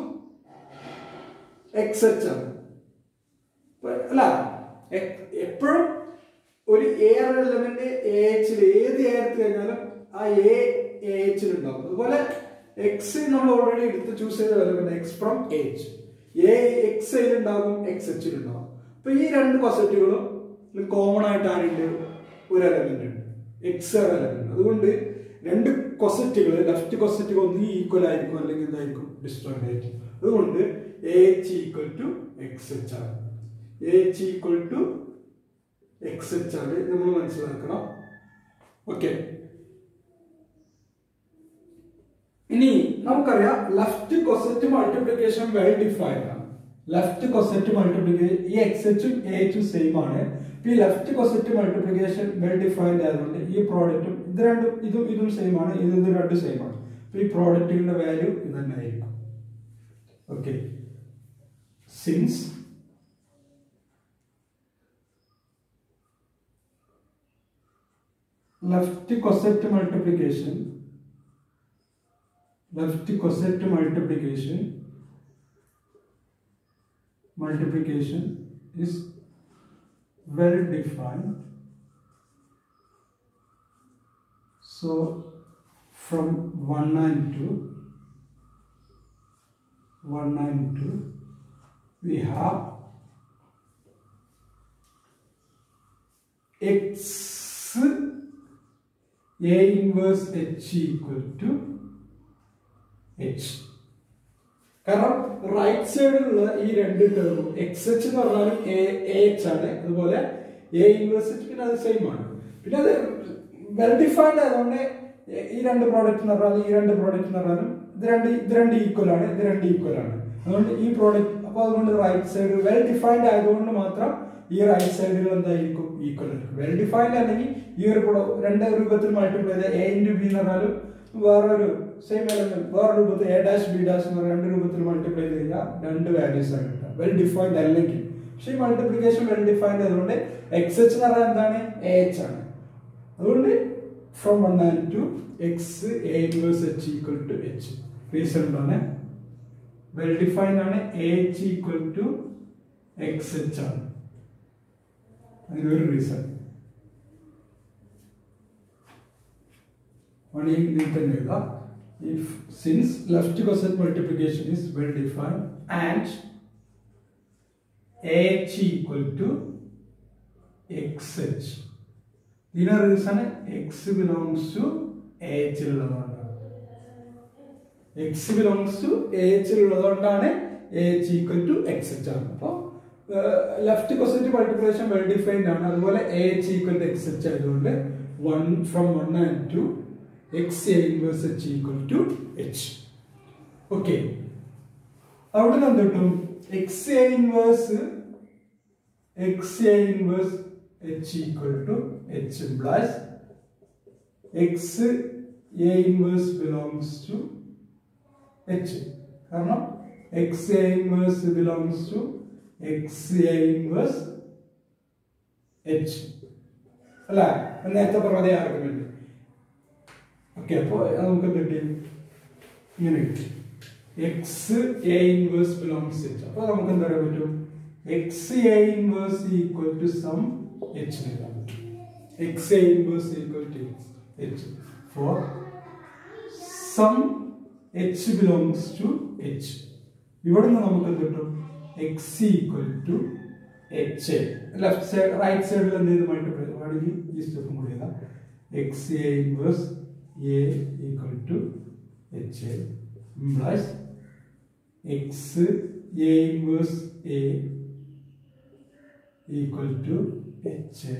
X H ആണ് അല്ല എപ്പോഴും ഒരു എയർ എലമെന്റ് എ എച്ചിൽ ഏത് എ എടുത്തു കഴിഞ്ഞാലും ആ എ എ എച്ചിൽ ഉണ്ടാവും അതുപോലെ എക്സ് നമ്മൾ ഓൾറെഡി എടുത്ത് ചൂസ് ചെയ്ത element X from H A X ഐയിൽ ഉണ്ടാകും എക്സ് എച്ചിൽ ഉണ്ടാകും അപ്പൊ ഈ രണ്ട് കോസറ്റുകളും കോമൺ ആയിട്ട് ആരുണ്ട് ഒരു എലമെന്റ് ഉണ്ട് എക്സ് എലമെന്റ് അതുകൊണ്ട് രണ്ട് കൊസറ്റുകൾ ലെഫ്റ്റ് കൊസറ്റുകൾ ഒന്ന് ഈക്വൽ ആയിരിക്കും അല്ലെങ്കിൽ എന്തായിരിക്കും ഡിസ്റ്റോർഡ് ആയിരിക്കും അതുകൊണ്ട് H equal to X H ആണ് H equal to X H ആണ് നമ്മൾ മനസ്സിലാക്കണം ഓക്കെ ഇനി നമുക്കറിയാം left coset multiplication well defined ആണ് ലെഫ്റ്റ് കൊസറ്റ് മൾട്ടിപ്ലിക്കേഷൻ ഈ എക്സ് എച്ചും എ എച്ചും സെയിം ആണ് ഈ left coset multiplication well defined ആയതുകൊണ്ട് ഈ പ്രോഡക്റ്റും ഇത് രണ്ടും ഇതും ഇതും സെയിം ആണ് ഇത് ഇത് രണ്ടും സെയിം ആണ് അപ്പൊ ഈ പ്രോഡക്റ്റുകളുടെ വാല്യൂ ഇത് തന്നെ ആയിരിക്കും okay since left coset multiplication left coset multiplication multiplication is well defined so from 192 192 we have x a inverse h equal to H കാരണം റൈറ്റ് സൈഡിലുള്ള ഈ രണ്ട് ടേമും എക്സ് എച്ച് എന്ന് പറഞ്ഞാലും എ എച്ച് ആണ് അതുപോലെ എ യൂണിവേഴ്സിറ്റി പിന്നെ അത് സെയിം ആണ് പിന്നെ അത് വെൽ ഡിഫൈൻഡ് ആയതുകൊണ്ട് ഈ രണ്ട് പ്രോഡക്റ്റ് എന്ന് പറഞ്ഞാൽ ഈ രണ്ട് പ്രോഡക്റ്റ് എന്ന് പറഞ്ഞാലും ഇത് രണ്ട് ഇത് രണ്ട് ഈക്വൽ ആണ് ഇത് രണ്ട് ഈക്വൽ ആണ് അതുകൊണ്ട് ഈ പ്രോഡക്റ്റ് അപ്പൊ അതുകൊണ്ട് റൈറ്റ് സൈഡ് വെൽ ഡിഫൈൻഡ് ആയതുകൊണ്ട് മാത്രം ഈ റൈറ്റ് സൈഡുകൾ എന്തായിരിക്കും ഈക്വൽ ആയിരിക്കും വെൽ ഡിഫൈൻഡ് അല്ലെങ്കിൽ ഈ ഒരു pro- രണ്ട് രൂപത്തിൽ മൾട്ടിപ്ലൈ ചെയ്ത എ ഇൻറ്റു ബി എന്ന് പറഞ്ഞാലും വേറൊരു സെയിം എലമെന്റ് വേറെ രൂപത്തിൽ എ ഡാഷ് ബി ഡാഷ് എന്ന് പറഞ്ഞ രണ്ട് രൂപത്തിൽ മൾട്ടിപ്ലൈ ചെയ്ത് കഴിഞ്ഞാൽ രണ്ട് വാല്യൂസ് ആണ് കിട്ടുക വെൽ ഡിഫൈൻഡ് അല്ലെങ്കിൽ പക്ഷേ ഈ മൾട്ടിപ്ലിക്കേഷൻ വെൽ ഡിഫൈൻഡ് ആയതുകൊണ്ട് എക്സ് എച്ച് എന്ന് പറഞ്ഞാൽ എന്താണ് എ എച്ച് ആണ് അതുകൊണ്ട് from one and two X A inverse H equal to H reason എന്താണ് വെൽ ഡിഫൈൻഡ് ആണ് A H equal to X H ആണ് അതിനൊരു റീസൺ വേണമെങ്കിൽ ഇതിൽ തന്നെ എഴുതാം if since left coset multiplication is well defined and A H equal to X H ഇതിന് reason X belongs to A എച്ചിലുള്ളതുകൊണ്ടാണ് എക്സ് ബിലോങ്സ് ടു എ എച്ചിലുള്ളതുകൊണ്ടാണ് A H equal to X H ആണ് അപ്പോൾ left coset multiplication well defined ആണ് അതുപോലെ A H equal to X H ആയതുകൊണ്ട് one from one and two X A inverse H equal to H okay അവിടെ നിന്ന് എന്ത് കിട്ടും X A inverse X A inverse H equal to H implies X A inverse belongs to H കാരണം X A inverse belongs to X A inverse H അല്ല നേരത്തെ പറഞ്ഞ argument okay അപ്പോൾ നമുക്ക് എന്ത് കിട്ടി ഇങ്ങനെ കിട്ടി X A inverse belongs H അപ്പോൾ നമുക്ക് എന്താ പറയാൻ പറ്റും X A inverse equal to some H എഴുതാൻ പറ്റും X A inverse equal to H for some H belongs to H ഇവിടെ നിന്ന് നമുക്ക് എന്ത് കിട്ടും X equal to H left side right സൈഡിൽ എന്ത് ചെയ്ത് മൾട്ടിപ്ലൈ വേണമെങ്കിൽ ഈ സ്റ്റെപ്പും കൂടി എഴുതാം X A inverse A equal to H implies X A inverse A equal to H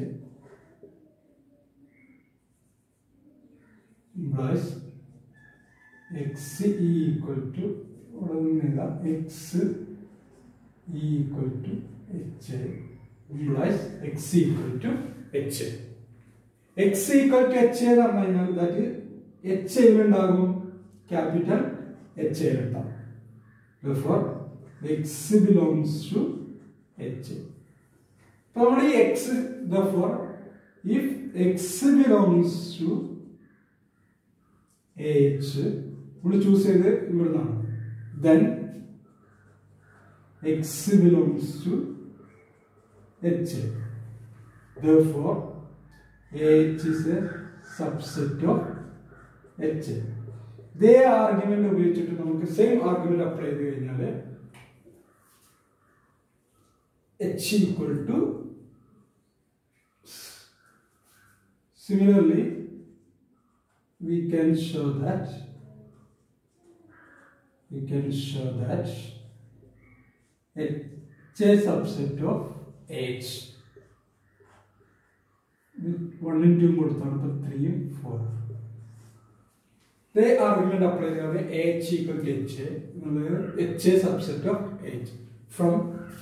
implies X E equal to ഇവിടെ നിന്ന് X E equal to H implies X equal to H X equal to H എന്ന് പറഞ്ഞു കഴിഞ്ഞാൽ that H എയിലുണ്ടാകും capital H എയിലുണ്ടാകും therefore X belongs to H അപ്പൊ നമ്മൾ ഈ X therefore if X belongs to H നമ്മൾ ചൂസ് ചെയ്ത് ഇവിടുന്നാണ് then X belongs to H therefore H is a subset of H ഇതേ ആർഗ്യുമെന്റ് ഉപയോഗിച്ചിട്ട് നമുക്ക് സെയിം ആർഗ്യുമെന്റ് അപ്ലൈ ചെയ്ത് കഴിഞ്ഞാൽ H equal to similarly we can show that we can show that H a subset of H വണ്ണും two കൊടുത്താണ് ഇപ്പൊ ത്രീയും ഫോറും ഇതേ ആർഗ്യുമെന്റ് അപ്ലൈ ചെയ്താൽ H equal to H H A subset of H from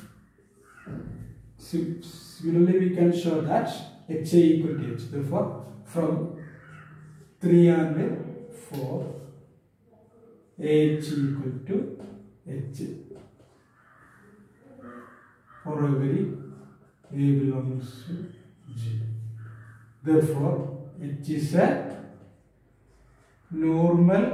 similarly we can show that h a equal to h therefore from 3 and 4 h equal to h for every a belongs to g therefore h is a normal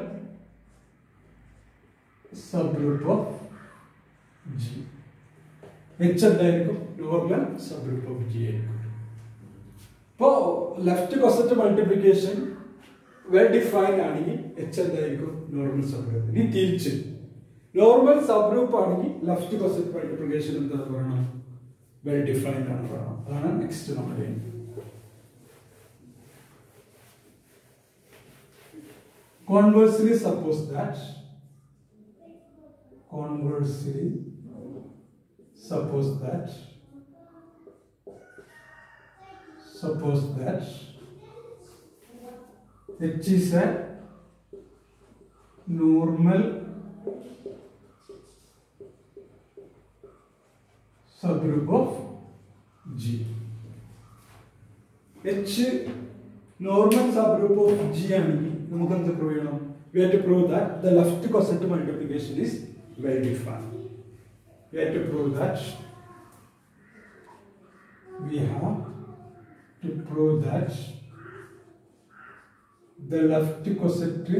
subgroup of g H എന്തായിരിക്കും normal sub subgroup of G ആയിരിക്കും ഇപ്പോ left coset multiplication well defined ആണെങ്കിൽ H എന്തായിരിക്കും normal sub subgroup ഇനി തിരിച്ച് normal sub subgroup ആണെങ്കിൽ left coset multiplication എന്താ പറയണം വെൽ ഡിഫൈൻഡ് ആണ് പറയണം അതാണ് നെക്സ്റ്റ് നമ്മൾ ചെയ്യുന്നത് Conversely, suppose that conversely suppose that suppose that H is a normal subgroup of G. H normal subgroup of G ആണെങ്കിൽ നമുക്ക് എന്ത് പ്രൂവ് ചെയ്യണം we have to prove that the left cosette multiplication is well defined we have to prove that we have to prove that the left coset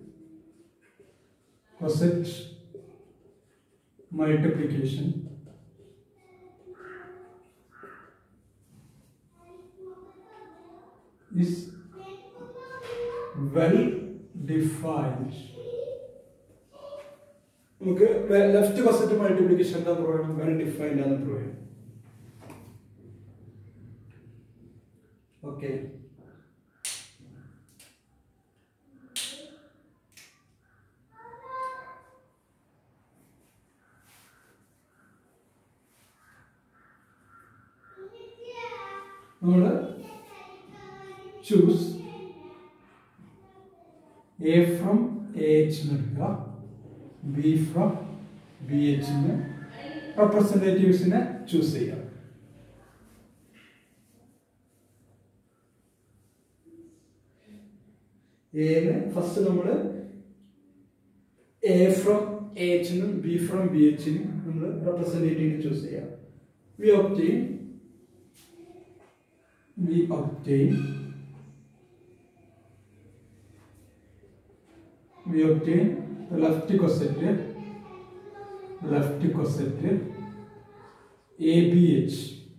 coset multiplication is well defined നമുക്ക് left coset multiplication എന്താ prove ചെയ്യണം well defined ആണ് prove ചെയ്യണം okay നമ്മൾ choose A from A H എടുക്കുക B from B എച്ചിന് റെപ്രസെൻറ്റേറ്റീവ്സിനെ choose ചെയ്യാം എന് ഫസ്റ്റ് നമ്മൾ എ ഫ്രം എ എച്ചിനും ബി ഫ്രം ബി എച്ചിനും നമ്മൾ റെപ്രസെൻറ്റേറ്റീവ് ചൂസ് ചെയ്യാം we obtain we obtain we obtain the left coset left coset ABH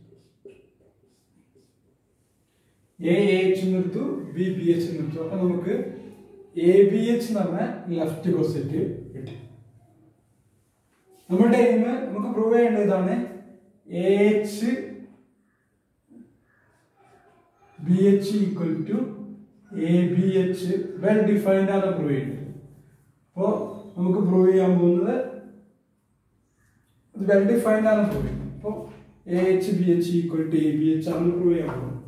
A H നിർത്തു ബി ബി എച്ച് നിർത്തു അപ്പൊ നമുക്ക് എ ബി എച്ച് എന്ന് പറഞ്ഞ ലെഫ്റ്റ് കോസെറ്റ് കിട്ടി നമ്മുടെ എയിം നമുക്ക് പ്രൂവ് ചെയ്യേണ്ടത് ഇതാണ് A H B H equal to A B H well defined ആണ് പ്രൂവ് ചെയ്യുന്നത് അപ്പോൾ നമുക്ക് പ്രൂവ് ചെയ്യാൻ പോകുന്നത് ഇത് വെൽ ഡിഫൈൻഡ് ആണ് പ്രൂവ് ചെയ്യുന്നത് അപ്പോൾ A H B H equal to A B H ആണ് പ്രൂവ് ചെയ്യാൻ പോകുന്നത്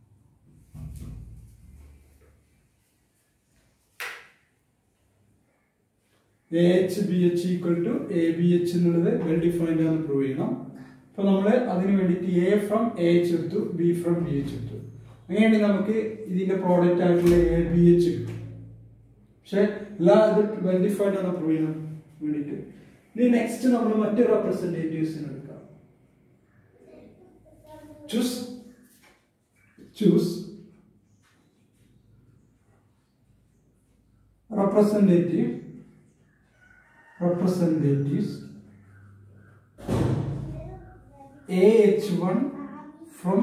A H B H equal to A B H എന്നുള്ളത് വെൽ ഡിഫൈൻഡ് ആണ് പ്രൂവ് ചെയ്യണം അപ്പോൾ നമ്മൾ അതിന് വേണ്ടിയിട്ട് എ ഫ്രം എ എച്ച് എടുത്തു ബി ഫ്രം ബി എച്ച് എടുത്തു അങ്ങനെയാണെങ്കിൽ നമുക്ക് ഇതിന്റെ പ്രോഡക്റ്റ് ആയിട്ടുള്ള എ ബി എച്ച് കിട്ടും പക്ഷെ എല്ലാ ഇത് വെൽ ഡിഫൈൻഡ് ആണ് പ്രൂവ് ചെയ്യാൻ വേണ്ടിയിട്ട് ഇനി നെക്സ്റ്റ് നമ്മൾ മറ്റു റെപ്രസെൻറ്റേറ്റീവ്സിന് എടുക്കാം choose choose representative representatives AH1 from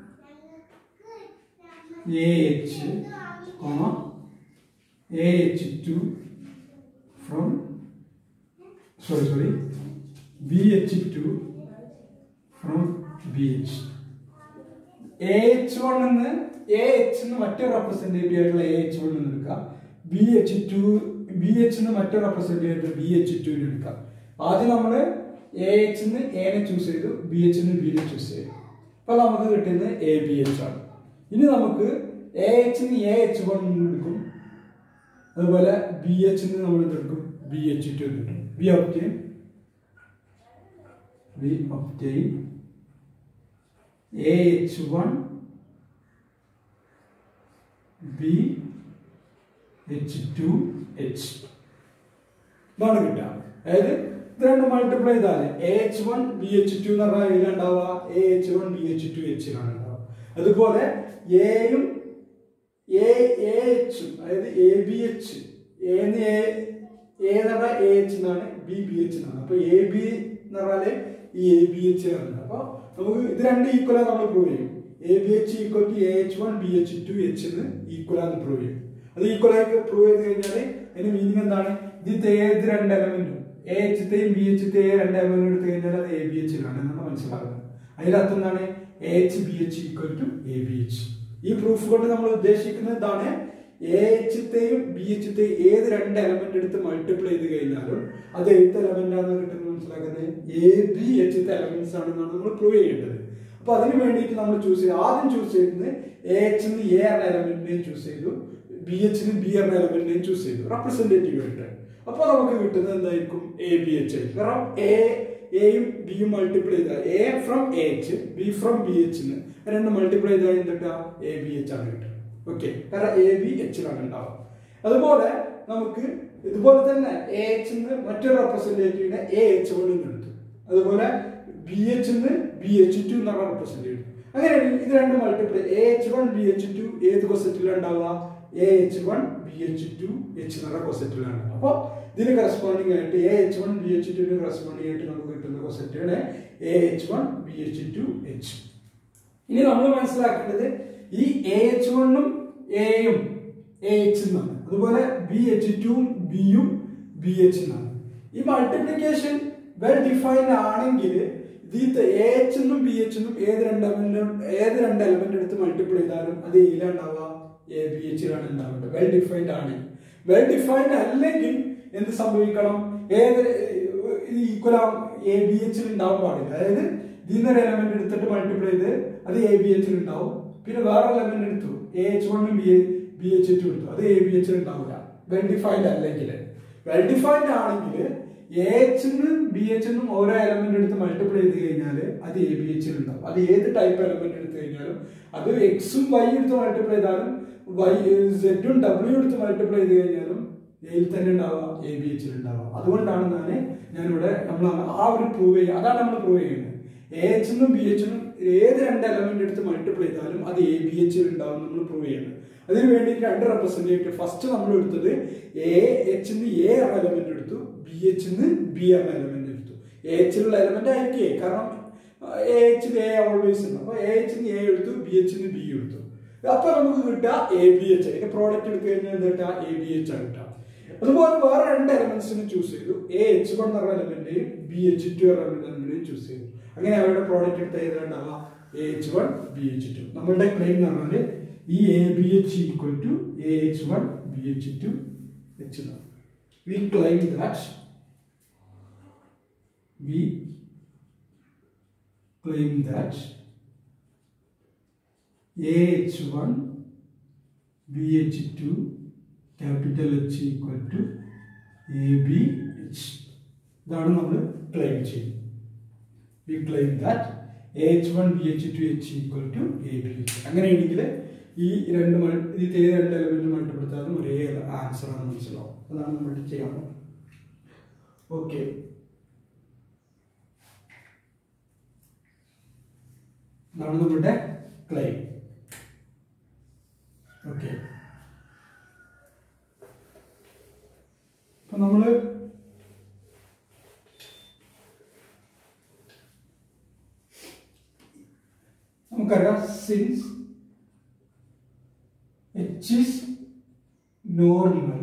AH comma AH2 from sorry sorry BH2 from BH A H one എന്ന് എ എച്ച് എന്ന് മറ്റൊരു റെപ്രസെന്റേറ്റീവ് ആയിട്ടുള്ള എ എച്ച് വൺ എന്ന് എടുക്കാം B H two B H എന്ന് മറ്റൊരു റെപ്രസെന്റേറ്റീവ് ആയിട്ടുള്ള ബി എച്ച് ടുവിന് എടുക്കാം ആദ്യം നമ്മൾ എ എച്ച് എന്ന് എനെ ചൂസ് ചെയ്തു ബി എച്ച് എന്ന് ബിനെ ചൂസ് ചെയ്തു അപ്പൊ നമുക്ക് കിട്ടുന്നത് എ ബി എച്ച് ആണ് ഇനി നമുക്ക് എ എച്ച് എന്ന് എ എച്ച് വൺ എടുക്കും അതുപോലെ ബി എച്ച് എന്ന് നമ്മൾ എടുക്കും ബി എച്ച് ടു കിട്ടും B obtain B obtain AH1 B H2 H ഇതാണ് കിട്ടുക അതായത് ഇത് രണ്ട് മൾട്ടിപ്ലൈ ചെയ്താൽ A H one B H two എന്ന് പറഞ്ഞാൽ ഇതിലുണ്ടാവുക A H one B H two എച്ചിലാണ് ഉണ്ടാവുക അതുപോലെ എയും എ എച്ചും അതായത് എ ബി എച്ച് എന്ന് എ എ എന്ന് പറഞ്ഞാൽ എ എച്ച് എന്നാണ് ബി ബി എച്ച് എന്നാണ് അപ്പൊ എ ബി എന്ന് പറഞ്ഞാല് ഈ എ ബി എച്ച് ആണ് അപ്പൊ നമുക്ക് ഇത് രണ്ട് ഈക്വലാ നമ്മൾ പ്രൂവ് ചെയ്യും A B H equal to A H one B H two H എന്ന് ഈക്വലാന്ന് പ്രൂവ് ചെയ്യും അത് ഈക്വലായി പ്രൂവ് ചെയ്ത് കഴിഞ്ഞാൽ അതിന്റെ മീനിങ് എന്താണ് ഇതിത്തെ ഏത് രണ്ട് എലമെന്റും എ എച്ചത്തെയും ബി എച്ചത്തെയും രണ്ട് എലമെന്റ് എടുത്തു കഴിഞ്ഞാൽ അത് എ ബി എച്ചിലാണ് എന്നാണ് മനസ്സിലാകുന്നത് അതിനകത്ത് എന്താണ് A H B H equal to A B H ഈ പ്രൂഫ് കൊണ്ട് നമ്മൾ ഉദ്ദേശിക്കുന്നത് ഇതാണ് എ എച്ചത്തെയും ബി എച്ചത്തെയും ഏത് രണ്ട് എലമെന്റ് എടുത്ത് മൾട്ടിപ്ലൈ ചെയ്ത് കഴിഞ്ഞാലും അത് ഏത് എലമെന്റ് ആണെന്ന് കിട്ടുന്നത് മനസ്സിലാക്കുന്നത് എ ബി എച്ചത്തെ എലമെന്റ്സ് ആണെന്നാണ് നമ്മൾ പ്രൂവ് ചെയ്യേണ്ടത് അപ്പൊ അതിന് വേണ്ടിയിട്ട് നമ്മൾ ചൂസ് ചെയ്ത് ആദ്യം ചൂസ് ചെയ്യുന്നത് എ എച്ചിന് എ എന്ന എലമെന്റിനെയും ചൂസ് ചെയ്തു ബി എച്ചിന് ബി എന്ന എലമെന്റിനെയും ചൂസ് ചെയ്തു റെപ്രസെന്റേറ്റീവ് ആയിട്ട് അപ്പൊ നമുക്ക് കിട്ടുന്നത് എന്തായിരിക്കും എ ബി എച്ച് ആയിരിക്കും കാരണം എ എയും ബിയും മൾട്ടിപ്ലൈ ചെയ്താൽ A from A H B from B എച്ചിന് രണ്ട് മൾട്ടിപ്ലൈ ചെയ്താൽ എന്തിട്ടാ എ ബി എച്ച് ആണ് കിട്ടുക ഓക്കെ കാരണം എ ബി എച്ചിലാണ് ഉണ്ടാവുക അതുപോലെ നമുക്ക് ഇതുപോലെ തന്നെ എ എച്ച് മറ്റൊരു റെപ്രസെന്റേറ്റീവിനെ എ എച്ച് വണ്ണിൽ എടുത്തു അതുപോലെ B H B H two എന്നുള്ള റെപ്രസെന്റേറ്റീവ് അങ്ങനെയാണെങ്കിൽ ഇത് രണ്ട് multiply A H one B H two ഏത് കൊസറ്റിലാണ് ഉണ്ടാവുക A H one B H two H എന്നുള്ള കൊസെറ്റിലാണ് അപ്പോൾ ഇതിന് കറസ്പോണ്ടിങ് ആയിട്ട് A H one B H ടുവിന് കറസ്പോണ്ടിങ് ആയിട്ട് നമുക്ക് കിട്ടുന്ന കൊസെറ്റാണ് A H one B H two H ഇനി നമ്മൾ മനസ്സിലാക്കേണ്ടത് ഈ എ എച്ച് വണ്ണും എയും എ എച്ച് എന്നാണ് അതുപോലെ ബി എച്ച് ടുവും ബിയും ബി എച്ച് എന്നാണ് ഈ മൾട്ടിപ്ലിക്കേഷൻ വെൽ ഡിഫൈൻഡ് ആണെങ്കിൽ ഇത് എ എച്ച് എന്നും ബി എച്ച് എന്നും ഏത് രണ്ട് എലമെന്റ് ഏത് രണ്ട് എലമെന്റ് എടുത്ത് മൾട്ടിപ്ലൈ ചെയ്താലും അത് എയിലാണ് ഉണ്ടാവുക എ ബി എച്ചിലാണ് ഉണ്ടാവേണ്ടത് വെൽ ഡിഫൈൻഡ് ആണ് വെൽ ഡിഫൈൻഡ് അല്ലെങ്കിൽ എന്ത് സംഭവിക്കണം ഏത് ഈക്വൽ എ ബി എച്ചിൽ ഉണ്ടാവാൻ പാടില്ല അതായത് ഇതിന്ന് ഒരു എലമെന്റ് എടുത്തിട്ട് മൾട്ടിപ്ലൈ ചെയ്ത് അത് എ ബി എച്ചിൽ ഉണ്ടാവും പിന്നെ വേറെ എലമെന്റ് എടുത്തു എ എച്ച് വണ്ണും ബി ബി എച്ച് ടു എടുത്തു അത് എ ബി എച്ചിൽ ഉണ്ടാവില്ല വെൽ ഡിഫൈൻഡ് അല്ലെങ്കിൽ വെൽ ഡിഫൈൻഡ് ആണെങ്കിൽ എ എച്ചിനും ബി എച്ചിനും ഓരോ എലമെന്റ് എടുത്ത് മൾട്ടിപ്ലൈ ചെയ്ത് കഴിഞ്ഞാൽ അത് എ ബി എച്ചിൽ ഉണ്ടാവും അത് ഏത് ടൈപ്പ് എലമെന്റ് എടുത്ത് കഴിഞ്ഞാലും അത് എക്സും വൈ എടുത്ത് മൾട്ടിപ്ലൈ ചെയ്താലും വൈ സെഡും ഡബ്ല്യു എടുത്ത് മൾട്ടിപ്ലൈ ചെയ്ത് കഴിഞ്ഞാലും എയിൽ തന്നെ ഉണ്ടാവുക എ ബി എച്ചിൽ ഉണ്ടാവുക അതുകൊണ്ടാണ് ഞാൻ ഞാനിവിടെ നമ്മൾ ആ ഒരു പ്രൂവ് ചെയ്യുക അതാണ് നമ്മൾ പ്രൂവ് ചെയ്യുന്നത് എ എച്ചിനും ബി എച്ചിനും ഏത് രണ്ട് എലമെന്റ് എടുത്ത് മൾട്ടിപ്ലൈ ചെയ്താലും അത് എ ബി എച്ചിൽ ഉണ്ടാവും നമ്മൾ പ്രൂവ് ചെയ്യുന്നത് അതിന് വേണ്ടി രണ്ട് റെപ്രസെന്റേറ്റീവ് ഫസ്റ്റ് നമ്മൾ എടുത്തത് എ എച്ചിന് എ എന്ന എലമെന്റ് എടുത്തു ബി എച്ചിന് ബി എന്ന എലമെന്റ് എടുത്തു എ എച്ചിലുള്ള എലമെന്റ് ആയിരിക്കും എ കാരണം എ എച്ചിന് എ ഓൾവേസ് ഉണ്ട് അപ്പൊ എ എച്ചിന് എ എടുത്തു ബി എച്ചിന് ബി എടുത്തു അപ്പൊ നമുക്ക് കിട്ടുക എ ബി എച്ച് അതിന്റെ പ്രോഡക്റ്റ് എടുത്തു കഴിഞ്ഞാൽ എന്താ കിട്ടുക എ ബി എച്ച് ആണ് കിട്ടുക അതുപോലെ വേറെ രണ്ട് എലമെന്റ്സിന് ചൂസ് ചെയ്തു എ എച്ച് വൺ എന്ന എലമെന്റെയും ബി എച്ച് ടു എന്ന എലമെന്റിനെയും ചൂസ് ചെയ്തു അങ്ങനെ അവരുടെ പ്രോഡക്റ്റ് എടുത്ത ഏതാണ്ടാവുക A H one B H two നമ്മളുടെ ക്ലെയിം എന്ന് പറഞ്ഞാൽ ഈ A B H equal to A H one B H two H എന്നാണ് we claim that we claim that AH1 BH2 capital H equal to ABH ഇതാണ് നമ്മൾ claim ചെയ്യുന്നത് we claim that A H one B H two H equal to A B H അങ്ങനെയാണെങ്കിൽ ഈ രണ്ട് മൾ- ഇത് ഏത് രണ്ട് എലമെന്റ് മൾട്ടിപ്പെടുത്താനും ഒരേ ആൻസർ ആണ് മനസ്സിലാവും അതാണ് നമ്മൾ ചെയ്യാൻ ഓക്കെ ഇതാണ് നമ്മുടെ ക്ലെയിം ഓക്കെ അപ്പൊ നമ്മള് നമുക്കറിയാം since H is normal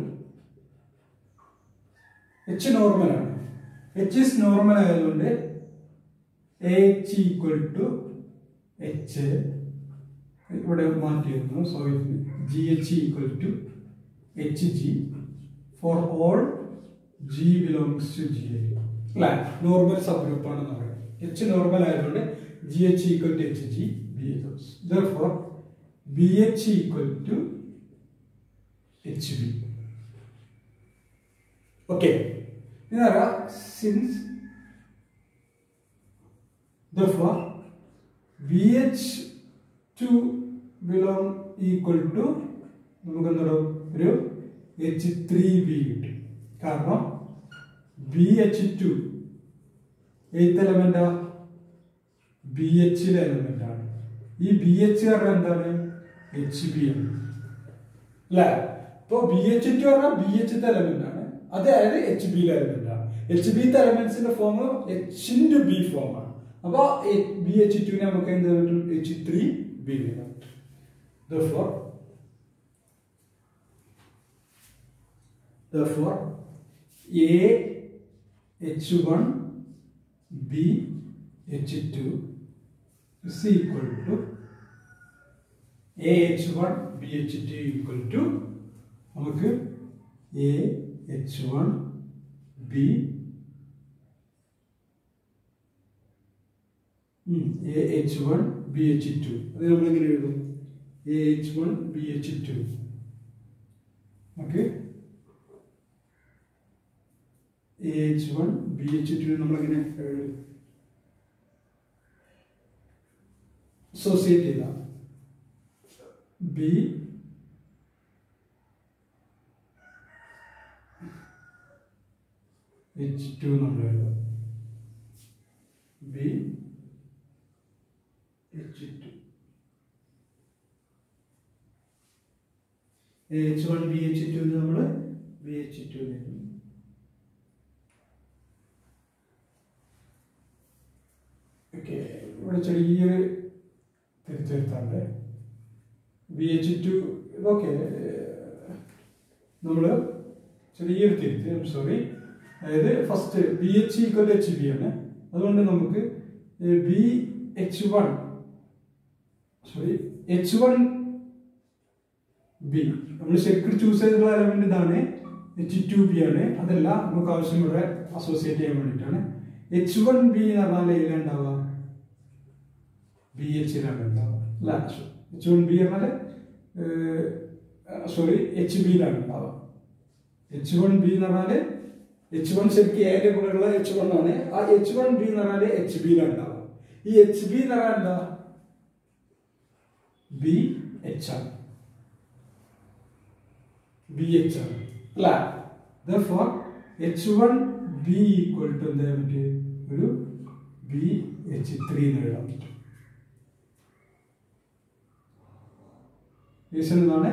H നോർമലാണ് എച്ച് ഇസ് നോർമൽ ആയതുകൊണ്ട് എച്ച് ഈക്വൽ ടു എച്ച് ഇവിടെ മാറ്റിയിരുന്നു so G H equal to H G for all G belongs to G I അല്ലെ നോർമൽ സബ് ഗ്രൂപ്പ് ആണെന്ന് പറയുന്നത് എച്ച് നോർമൽ ആയതുകൊണ്ട് G H equal to H G B for B H equal to H B okay ഇതറിയാം since therefore VH2 belong equal to നമുക്ക് എന്താണ് ഒരു H three B കിട്ടി കാരണം ബി എച്ച് ടു എയ്ത്ത് എലമെന്റാ ബി എച്ചിലെ എലമെന്റ് ആണ് ഈ ബി എച്ച് പറഞ്ഞാൽ എന്താണ് എച്ച് ബി ആണ് അല്ലേ ഇപ്പൊ ബി എച്ച് ടു പറഞ്ഞാൽ ബി എച്ച് എലമെന്റ് ആണ് അതായത് എച്ച് ബിയിലെ എലമെന്റ് ആണ് എച്ച് ബി എലമെന്റ്സിന്റെ form H into B form ആണ് അപ്പൊ ബി എച്ച് ടുവിനെ നമുക്ക് എന്ത് പറ്റും H three B therefore therefore a h1 b h2 is equal to a h1 b h2 equal to നമുക്ക് a h1 b A H one B H two അത് നമ്മൾ എങ്ങനെ എഴുതും A H one B H two okay A H one B H two നമ്മൾ എങ്ങനെ എഴുതും associate ചെയ്ത B H two നമ്മൾ എഴുതാം B H two A H one B H two നമ്മൾ ബി എച്ച് ടു എഴുതുന്നു ഓക്കെ ഇവിടെ ചെറിയൊരു തിരിച്ചെടുത്താണ്ട് ബി എച്ച് ടു ഇതൊക്കെ നമ്മൾ ചെറിയൊരു തിരുത്ത് ഐം സോറി അതായത് first B H equal H B ആണ് അതുകൊണ്ട് നമുക്ക് B H one sorry H one B നമ്മൾ ശരിക്കും ചൂസ് ചെയ്തിട്ടുള്ള എലമെന്റ് ഇതാണ് എച്ച് ടു ബി ആണ് അതല്ല നമുക്ക് ആവശ്യം ഇവിടെ അസോസിയേറ്റ് ചെയ്യാൻ വേണ്ടിയിട്ടാണ് എച്ച് വൺ ബി എന്ന് പറഞ്ഞാൽ ഏതിലുണ്ടാവുക ബി എച്ചിലാണ് ഉണ്ടാവുക അല്ല എച്ച് വൺ ബി പറഞ്ഞാൽ സോറി എച്ച് ബിയിലാണ് ഉണ്ടാവുക എച്ച് വൺ ബി എന്ന് പറഞ്ഞാൽ എച്ച് വൺ ശരിക്കും എന്റെ കൂടെയുള്ള എച്ച് വൺ ആണ് ആ എച്ച് വൺ ബി എന്ന് പറഞ്ഞാൽ എച്ച് ബിയിലാണ് ഉണ്ടാവുക ഈ എച്ച് ബി എന്ന് പറഞ്ഞാൽ എന്താ ബി എച്ച് ആണ് ബി എച്ച് ആണ് അല്ല therefore H one B equal to എന്താ പറ്റിയ ഒരു ബി എച്ച് ത്രീ എന്ന് എഴുതാൻ പറ്റും റീസൺ എന്താണ്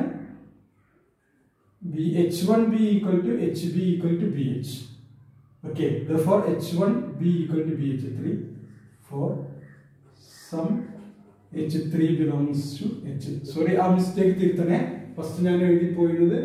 B H one B equal to H B equal to B H okay therefore H one B equal to B H three for some H three belongs to H sorry ആ mistake തിരുത്തണേ first ഞാൻ എഴുതി പോയിരുന്നത്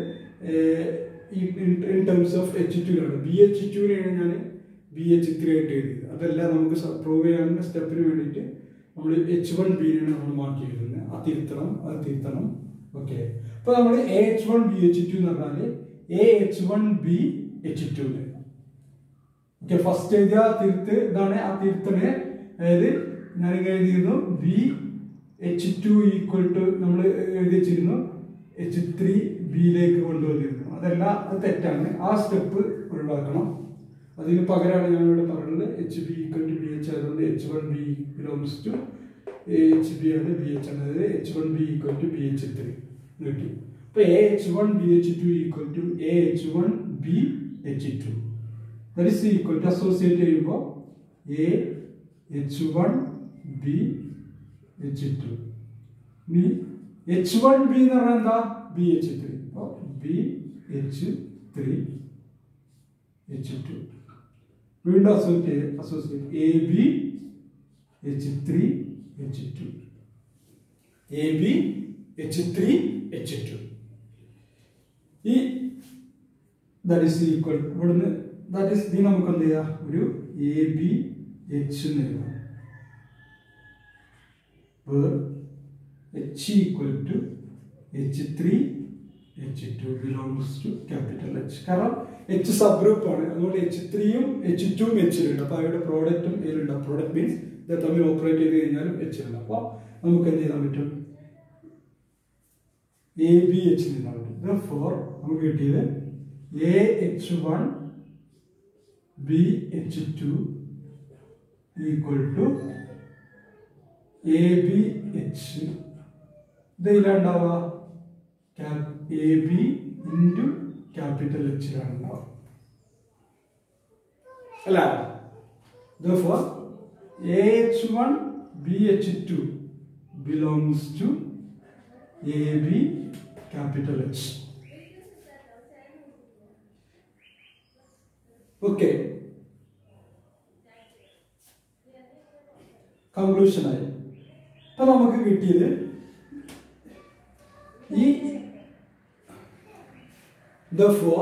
in terms of H ടുവിലാണ് B H ടുവിനാണ് ഞാൻ B H three ആയിട്ട് എഴുതിയത് അതല്ല നമുക്ക് പ്രൂവ് ചെയ്യാനുള്ള സ്റ്റെപ്പിന് വേണ്ടിയിട്ട് നമ്മൾ എച്ച് വൺ ബിനാണ് നമ്മൾ മാറ്റി എഴുതുന്നത് ആ തിരുത്തണം അത് തിരുത്തണം ഓക്കെ അപ്പോൾ നമ്മൾ A H one B H two എന്ന് പറഞ്ഞാൽ A H one B H two okay first എഴുതിയ തിരുത്ത് ഇതാണ് ആ തിരുത്തണേ അതായത് ഞാനിങ്ങനെ എഴുതിയിരുന്നു B H two equal to നമ്മൾ എഴുതി വെച്ചിരുന്നു എച്ച് ത്രീ ബിയിലേക്ക് കൊണ്ടുവന്നിരുന്നു അതല്ല അത് തെറ്റാണ് ആ സ്റ്റെപ്പ് ഒഴിവാക്കണം അതിന് പകരമാണ് ഞാൻ ഇവിടെ പറയുന്നത് H B equal to B H ആയതുകൊണ്ട് H one B belongs to H B ആണ് ബി എച്ച് ആണ് അതായത് H one B equal to B H three കിട്ടി അപ്പൊ A H one B H two equal to A H one B H two that is equal to associate ചെയ്യുമ്പോൾ A H one B H two ഇനി H one B എന്ന് പറഞ്ഞാൽ എന്താ B H three അപ്പോൾ B H three H two വീണ്ടും associate associate A B H three H two A B H three H two ഈ that is equal ഇവിടുന്ന് that is ഇത് നമുക്ക് എന്ത് ചെയ്യാം ഒരു എ ബി എച്ച് എന്ന് എഴുതാം H equal to H three H two belongs to capital H കാരണം എച്ച് സബ് ഗ്രൂപ്പ് ആണ് അതുകൊണ്ട് എച്ച് ത്രീയും എച്ച് ടുവും എച്ചിലുണ്ട് അപ്പോൾ അവരുടെ പ്രോഡക്റ്റും ഇതിലുണ്ട് പ്രോഡക്റ്റ് മീൻസ് ഇത് തമ്മിൽ ഓപ്പറേറ്റ് ചെയ്ത് കഴിഞ്ഞാലും എച്ചിലുണ്ട് അപ്പോൾ നമുക്ക് എന്ത് ചെയ്യാൻ പറ്റും എ ബി എച്ച് എഴുതാൻ പറ്റും ഫോർ നമുക്ക് കിട്ടിയത് A H one B H two equal to A B H ഇതിലുണ്ടാവുക എ ബി ഇൻറ്റു ക്യാപിറ്റൽ എച്ചിലാണ് ഉണ്ടാവുക അല്ല therefore AH1 BH2 belongs to AB capital H. Okay. Conclusion ആയി അപ്പൊ നമുക്ക് കിട്ടിയത് ഈ ഫോർ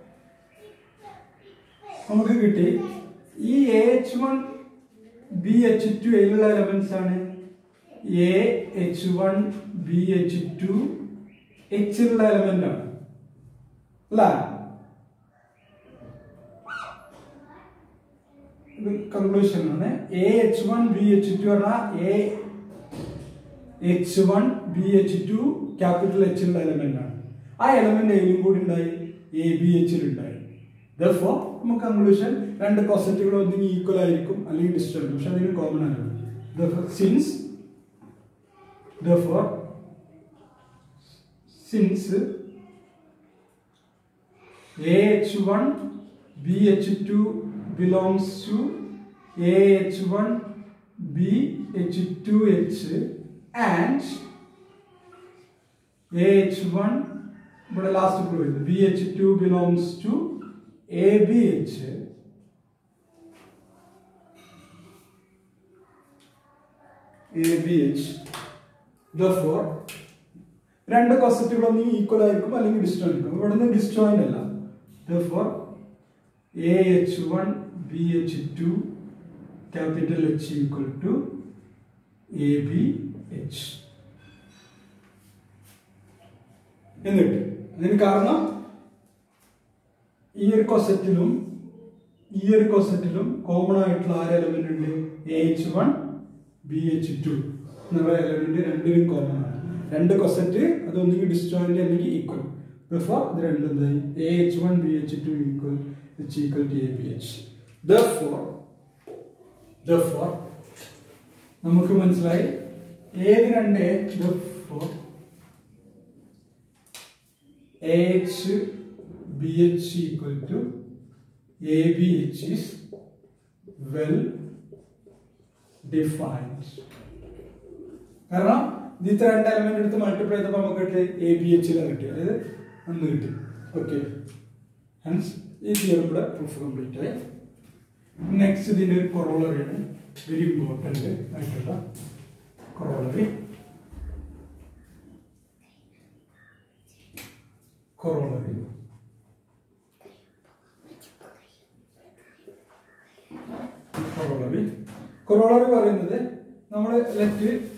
നമുക്ക് കിട്ടി ഈ H one B H two ഏതിലുള്ള എലമെന്റ്സ് ആണ് A H one B H two എച്ചിലുള്ള എലമെന്റ് ആണ് അല്ല ഇത് കൺക്ലൂഷൻ ആണ് A H one B H two പറഞ്ഞാൽ A H one B H two capital എച്ചിലുള്ള എലമെന്റ് ആണ് ആ എലമെന്റ് എയിലും കൂടി ഉണ്ടായി എ ബി എച്ചിൽ ഉണ്ടായി ദർഫോർ നമുക്ക് കൺക്ലൂഷൻ രണ്ട് പോസിറ്റീവുകൾ ഒന്നെങ്കിൽ ഈക്വൽ ആയിരിക്കും അല്ലെങ്കിൽ ഡിസ്റ്റന്റ് പക്ഷെ അതിന് കോമൺ ആണ് since therefore since A H one B H two belongs to A H one B H two H and A H one ഇവിടെ ലാസ്റ്റ് പ്രൂവ് ചെയ്തു B H two belongs to A B H A B H therefore രണ്ട് കോസറ്റുകൾ ഒന്നെങ്കിൽ equal ആയിരിക്കും അല്ലെങ്കിൽ ഡിസ്റ്റോയിന്റ് ആയിരിക്കും ഇവിടെ നിന്ന് ഡിസ്റ്റോയിന്റ് അല്ല therefore A H one B H two capital H equal to A B H എന്നിട്ട് അതിന് കാരണം ഈ ഒരു കൊസറ്റിലും ഈ ഒരു കൊസറ്റിലും കോമൺ ആയിട്ടുള്ള ആര് എലമെന്റ് ഉണ്ട് A H one B H two എന്നുള്ള എലമെന്റ് രണ്ടിലും കോമൺ ആണ് രണ്ട് കൊസറ്റ് അത് ഒന്നുകിൽ ഡിസ്റ്റോയിന്റ് അല്ലെങ്കിൽ ഈക്വൽ ബിഫോർ ഇത് രണ്ടും എന്തായി A H one B H two equal H equal to A B H therefore therefore നമുക്ക് മനസ്സിലായി ഏത് രണ്ട് therefore H B H equal to A B H is well defined കാരണം ഇതിത്തെ രണ്ട് എലമെന്റ് എടുത്ത് മൾട്ടിപ്ലൈ ചെയ്തപ്പോൾ നമുക്ക് കിട്ടി എ ബി എച്ചിലാണ് കിട്ടി അതായത് ഒന്ന് കിട്ടി ഓക്കെ ഹൻസ് ഈ തിയറും കൂടെ പ്രൂഫ് കംപ്ലീറ്റ് ആയി നെക്സ്റ്റ് ഇതിന്റെ ഒരു കൊറോളറിയാണ് വെരി ഇമ്പോർട്ടന്റ് ആയിട്ടുള്ള കൊറോളറി കൊറോളറി കൊറോളറി കൊറോളറി പറയുന്നത് നമ്മൾ ലെറ്റ്